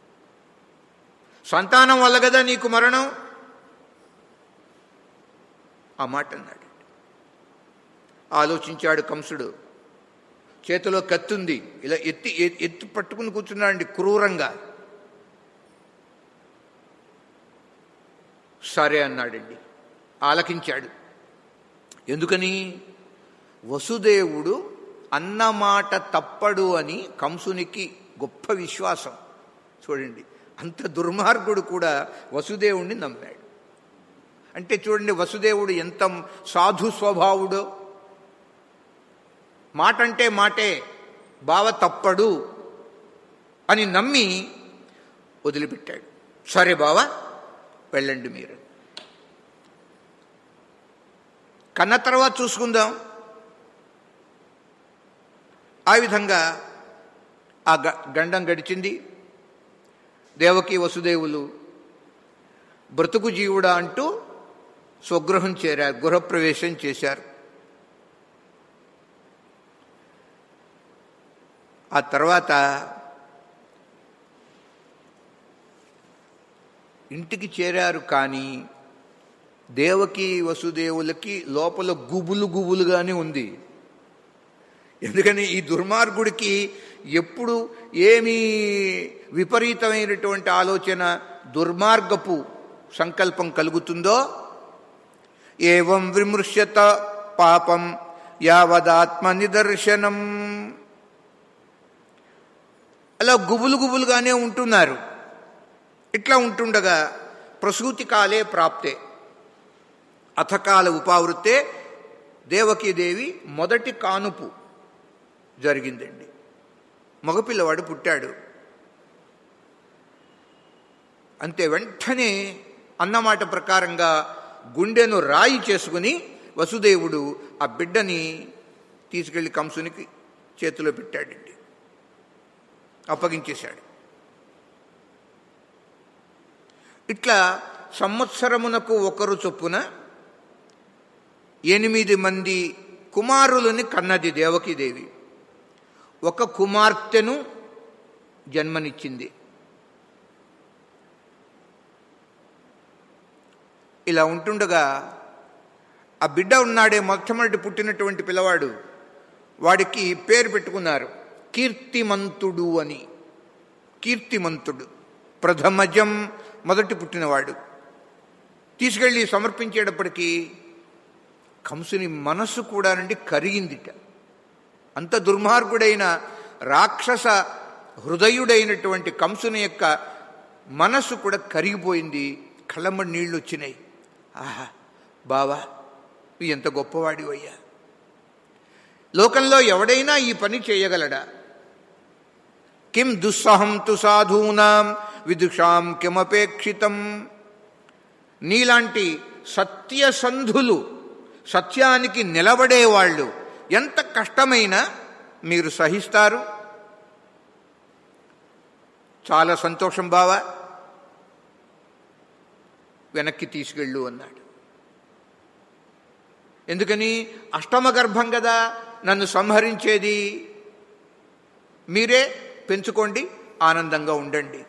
సంతానం వల్ల కదా నీకు మరణం ఆ మాట అన్నాడు ఆలోచించాడు కంసుడు చేతిలో కత్తుంది ఇలా ఎత్తి ఎత్తి పట్టుకుని కూర్చున్నాడండి క్రూరంగా సరే అన్నాడండి ఆలకించాడు ఎందుకని వసుదేవుడు అన్నమాట తప్పడు అని కంసునికి గొప్ప విశ్వాసం చూడండి అంత దుర్మార్గుడు కూడా వసుదేవుణ్ణి నమ్మాడు అంటే చూడండి వసుదేవుడు ఎంత సాధు స్వభావుడో మాట అంటే మాటే బావ తప్పడు అని నమ్మి వదిలిపెట్టాడు సరే బావా వెళ్ళండి మీరు కన్న తర్వాత చూసుకుందాం ఆ విధంగా ఆ గండం గడిచింది దేవకి వసుదేవులు బ్రతుకు జీవుడా అంటూ స్వగృహం చేరారు గృహప్రవేశం చేశారు ఆ తర్వాత ఇంటికి చేరారు కానీ దేవకి వసుదేవులకి లోపల గుబులు గుబులుగానే ఉంది ఎందుకని ఈ దుర్మార్గుడికి ఎప్పుడు ఏమి విపరీతమైనటువంటి ఆలోచన దుర్మార్గపు సంకల్పం కలుగుతుందో ఏవం విమృశ్యత పాపం యావదాత్మ నిదర్శనం అలా గుబులు గుబులుగానే ఉంటున్నారు ఇట్లా ఉంటుండగా ప్రసూతి కాలే ప్రాప్తే అథకాల ఉపావృత్తే దేవకీదేవి మొదటి కానుపు జరిగిందండి మగపిల్లవాడు పుట్టాడు అంతే వెంటనే అన్నమాట ప్రకారంగా గుండెను రాయి చేసుకుని వసుదేవుడు ఆ బిడ్డని తీసుకెళ్లి కంసునికి చేతిలో పెట్టాడండి అప్పగించేశాడు ఇట్లా సంవత్సరమునకు ఒకరు చొప్పున ఎనిమిది మంది కుమారులని కన్నది దేవకీదేవి ఒక కుమార్తెను జన్మనిచ్చింది ఇలా ఉంటుండగా ఆ బిడ్డ ఉన్నాడే మొట్టమొదటి పుట్టినటువంటి పిల్లవాడు వాడికి పేరు పెట్టుకున్నారు కీర్తిమంతుడు అని కీర్తిమంతుడు ప్రథమజం మొదటి పుట్టినవాడు తీసుకెళ్ళి సమర్పించేటప్పటికీ కంసుని మనస్సు కూడా నుండి కరిగిందిట అంత దుర్మార్గుడైన రాక్షస హృదయుడైనటువంటి కంసుని యొక్క మనస్సు కూడా కరిగిపోయింది కళ్ళమ్మడి నీళ్లు వచ్చినాయి ఆహా బావా నువ్వు ఎంత గొప్పవాడివయ్యా లోకంలో ఎవడైనా ఈ పని చేయగలడా కిం దుస్సహం తు సాధూనాం విదుషాం కిమపేక్షితం నీలాంటి సత్యసంధులు సత్యానికి నిలబడేవాళ్ళు ఎంత కష్టమైనా మీరు సహిస్తారు చాలా సంతోషం బావా వెనక్కి తీసుకెళ్ళు అన్నాడు ఎందుకని అష్టమ గర్భం కదా నన్ను సంహరించేది మీరే పెంచుకోండి ఆనందంగా ఉండండి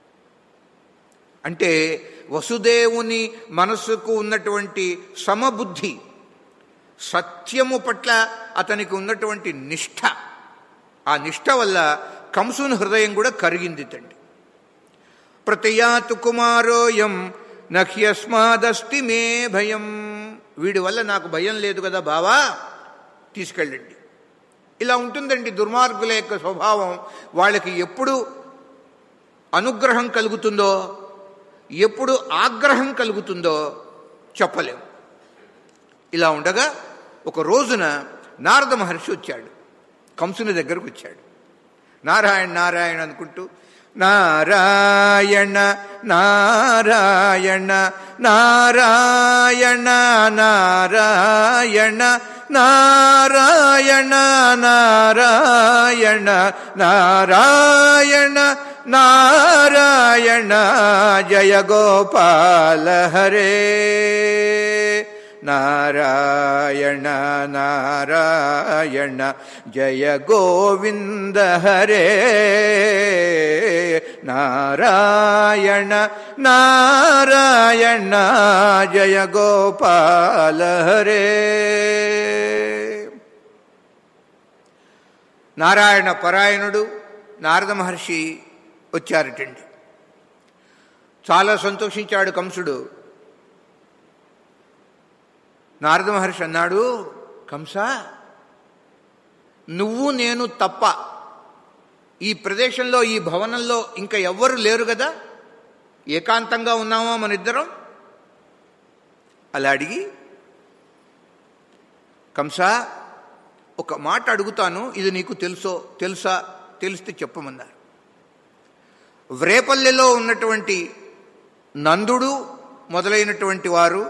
అంటే వసుదేవుని మనస్సుకు ఉన్నటువంటి సమబుద్ధి సత్యము పట్ల అతనికి ఉన్నటువంటి నిష్ఠ ఆ నిష్ఠ వల్ల కంసుని హృదయం కూడా కరిగింది తండ్రి ప్రతియాతు కుమారోయం నహ్యస్మాదస్తి మే భయం వీడి వల్ల నాకు భయం లేదు కదా బావా తీసుకెళ్ళండి ఇలా ఉంటుందండి దుర్మార్గుల యొక్క స్వభావం వాళ్ళకి ఎప్పుడు అనుగ్రహం కలుగుతుందో ఎప్పుడు ఆగ్రహం కలుగుతుందో చెప్పలేం ఇలా ఉండగా ఒక రోజున నారద మహర్షి వచ్చాడు కంసుని దగ్గరకు వచ్చాడు నారాయణ నారాయణ అనుకుంటూ నారాయణ నారాయణ నారాయణ నారాయణ నారాయణ నారాయణ నారాయణ నారాయణ జయ గోపాల హరే నారాయణ నారాయణ జయ గోవింద హరే నారాయణ నారాయణ జయ గోపాల హరే నారాయణ పరాయణుడు నారద మహర్షి వచ్చారటండి చాలా సంతోషించాడు కంసుడు నారద మహర్షి అన్నాడు కంస నువ్వు నేను తప్ప ఈ ప్రదేశంలో ఈ భవనంలో ఇంకా ఎవ్వరు లేరు కదా ఏకాంతంగా ఉన్నామా మన ఇద్దరం అలా అడిగి కంస ఒక మాట అడుగుతాను ఇది నీకు తెలుసో తెలుసా తెలిస్తే చెప్పమన్నారు వ్రేపల్లెలో ఉన్నటువంటి నందుడు మొదలైనటువంటి వారు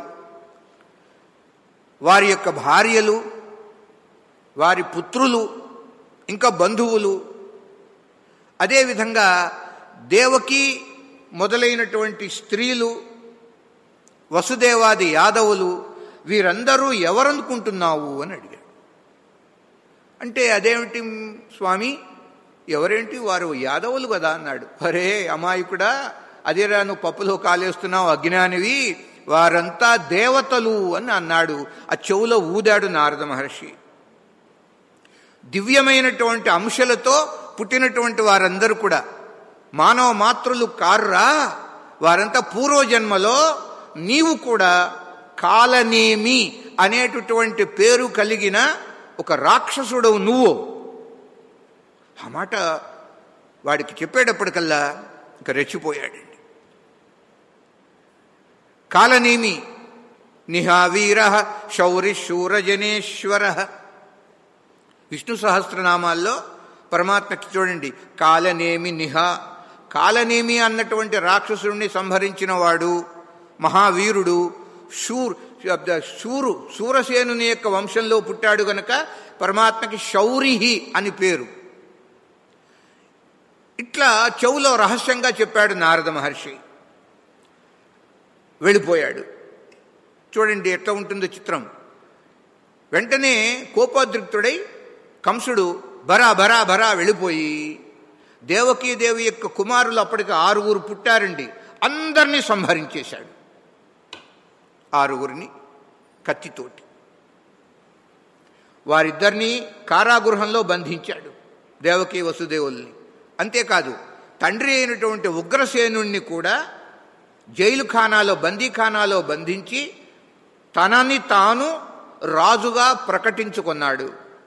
వారి యొక్క భార్యలు వారి పుత్రులు ఇంకా బంధువులు అదేవిధంగా దేవకి మొదలైనటువంటి స్త్రీలు వసుదేవాది యాదవులు వీరందరూ ఎవరనుకుంటున్నావు అని అడిగాడు అంటే అదేమిటి స్వామి ఎవరేంటి వారు యాదవులు కదా అన్నాడు అరే అమాయకుడా అదేరా నువ్వు పప్పులో కాలేస్తున్నావు అజ్ఞానివి వారంతా దేవతలు అని అన్నాడు ఆ చెవులో ఊదాడు నారద మహర్షి దివ్యమైనటువంటి అంశలతో పుట్టినటువంటి వారందరూ కూడా మానవ మాతృలు కారురా వారంతా పూర్వజన్మలో నీవు కూడా కాలనేమి అనేటటువంటి పేరు కలిగిన ఒక రాక్షసుడవు నువ్వు ఆ మాట వాడికి చెప్పేటప్పటికల్లా ఇంకా రెచ్చిపోయాడండి కాలనేమి నిహావీర శౌరి శూరజనేశ్వర విష్ణు సహస్రనామాల్లో పరమాత్మకి చూడండి కాలనేమి నిహా కాలనేమి అన్నటువంటి రాక్షసుడిని సంహరించిన వాడు మహావీరుడు శూర్ శూరు శూరసేనుని యొక్క వంశంలో పుట్టాడు గనక పరమాత్మకి శౌరిహి అని పేరు ఇట్లా చెవులో రహస్యంగా చెప్పాడు నారద మహర్షి వెళ్ళిపోయాడు చూడండి ఎట్లా ఉంటుందో చిత్రం వెంటనే కోపోద్రిక్తుడై కంసుడు బరా బరా బరా వెళ్ళిపోయి దేవకీదేవి యొక్క కుమారులు అప్పటికి ఆరుగురు పుట్టారండి అందరినీ సంహరించేశాడు ఆరుగురిని కత్తితోటి వారిద్దరినీ కారాగృహంలో బంధించాడు దేవకి వసుదేవుల్ని అంతేకాదు తండ్రి అయినటువంటి ఉగ్రసేనుణ్ణి కూడా జైలు ఖానాలో బందీఖానాలో బంధించి తనని తాను రాజుగా ప్రకటించుకున్నాడు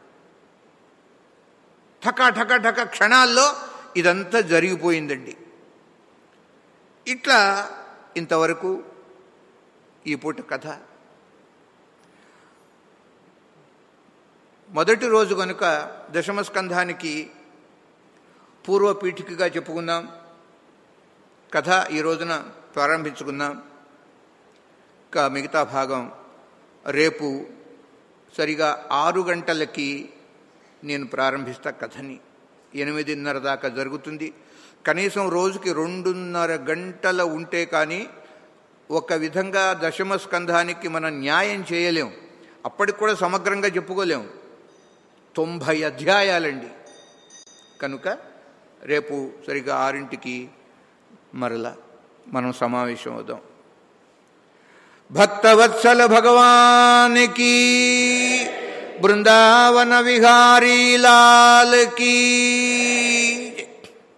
ఠక ఠక ఠక క్షణాల్లో ఇదంతా జరిగిపోయిందండి ఇట్లా ఇంతవరకు ఈ పూట కథ మొదటి రోజు కనుక దశమస్కంధానికి పూర్వపీఠికగా చెప్పుకుందాం కథ ఈ రోజున ప్రారంభించుకుందాం ఇంకా మిగతా భాగం రేపు సరిగా ఆరు గంటలకి నేను ప్రారంభిస్తా కథని ఎనిమిదిన్నర దాకా జరుగుతుంది కనీసం రోజుకి రెండున్నర గంటల ఉంటే కానీ ఒక విధంగా దశమ స్కంధానికి మనం న్యాయం చేయలేం అప్పటికి కూడా సమగ్రంగా చెప్పుకోలేం తొంభై అధ్యాయాలండి కనుక రేపు సరిగా ఆరింటికి మరలా మనం సమావేశం అవుదాం భక్తవత్సల భగవానికి బృందావన విహారీ లాల్ కీ జై.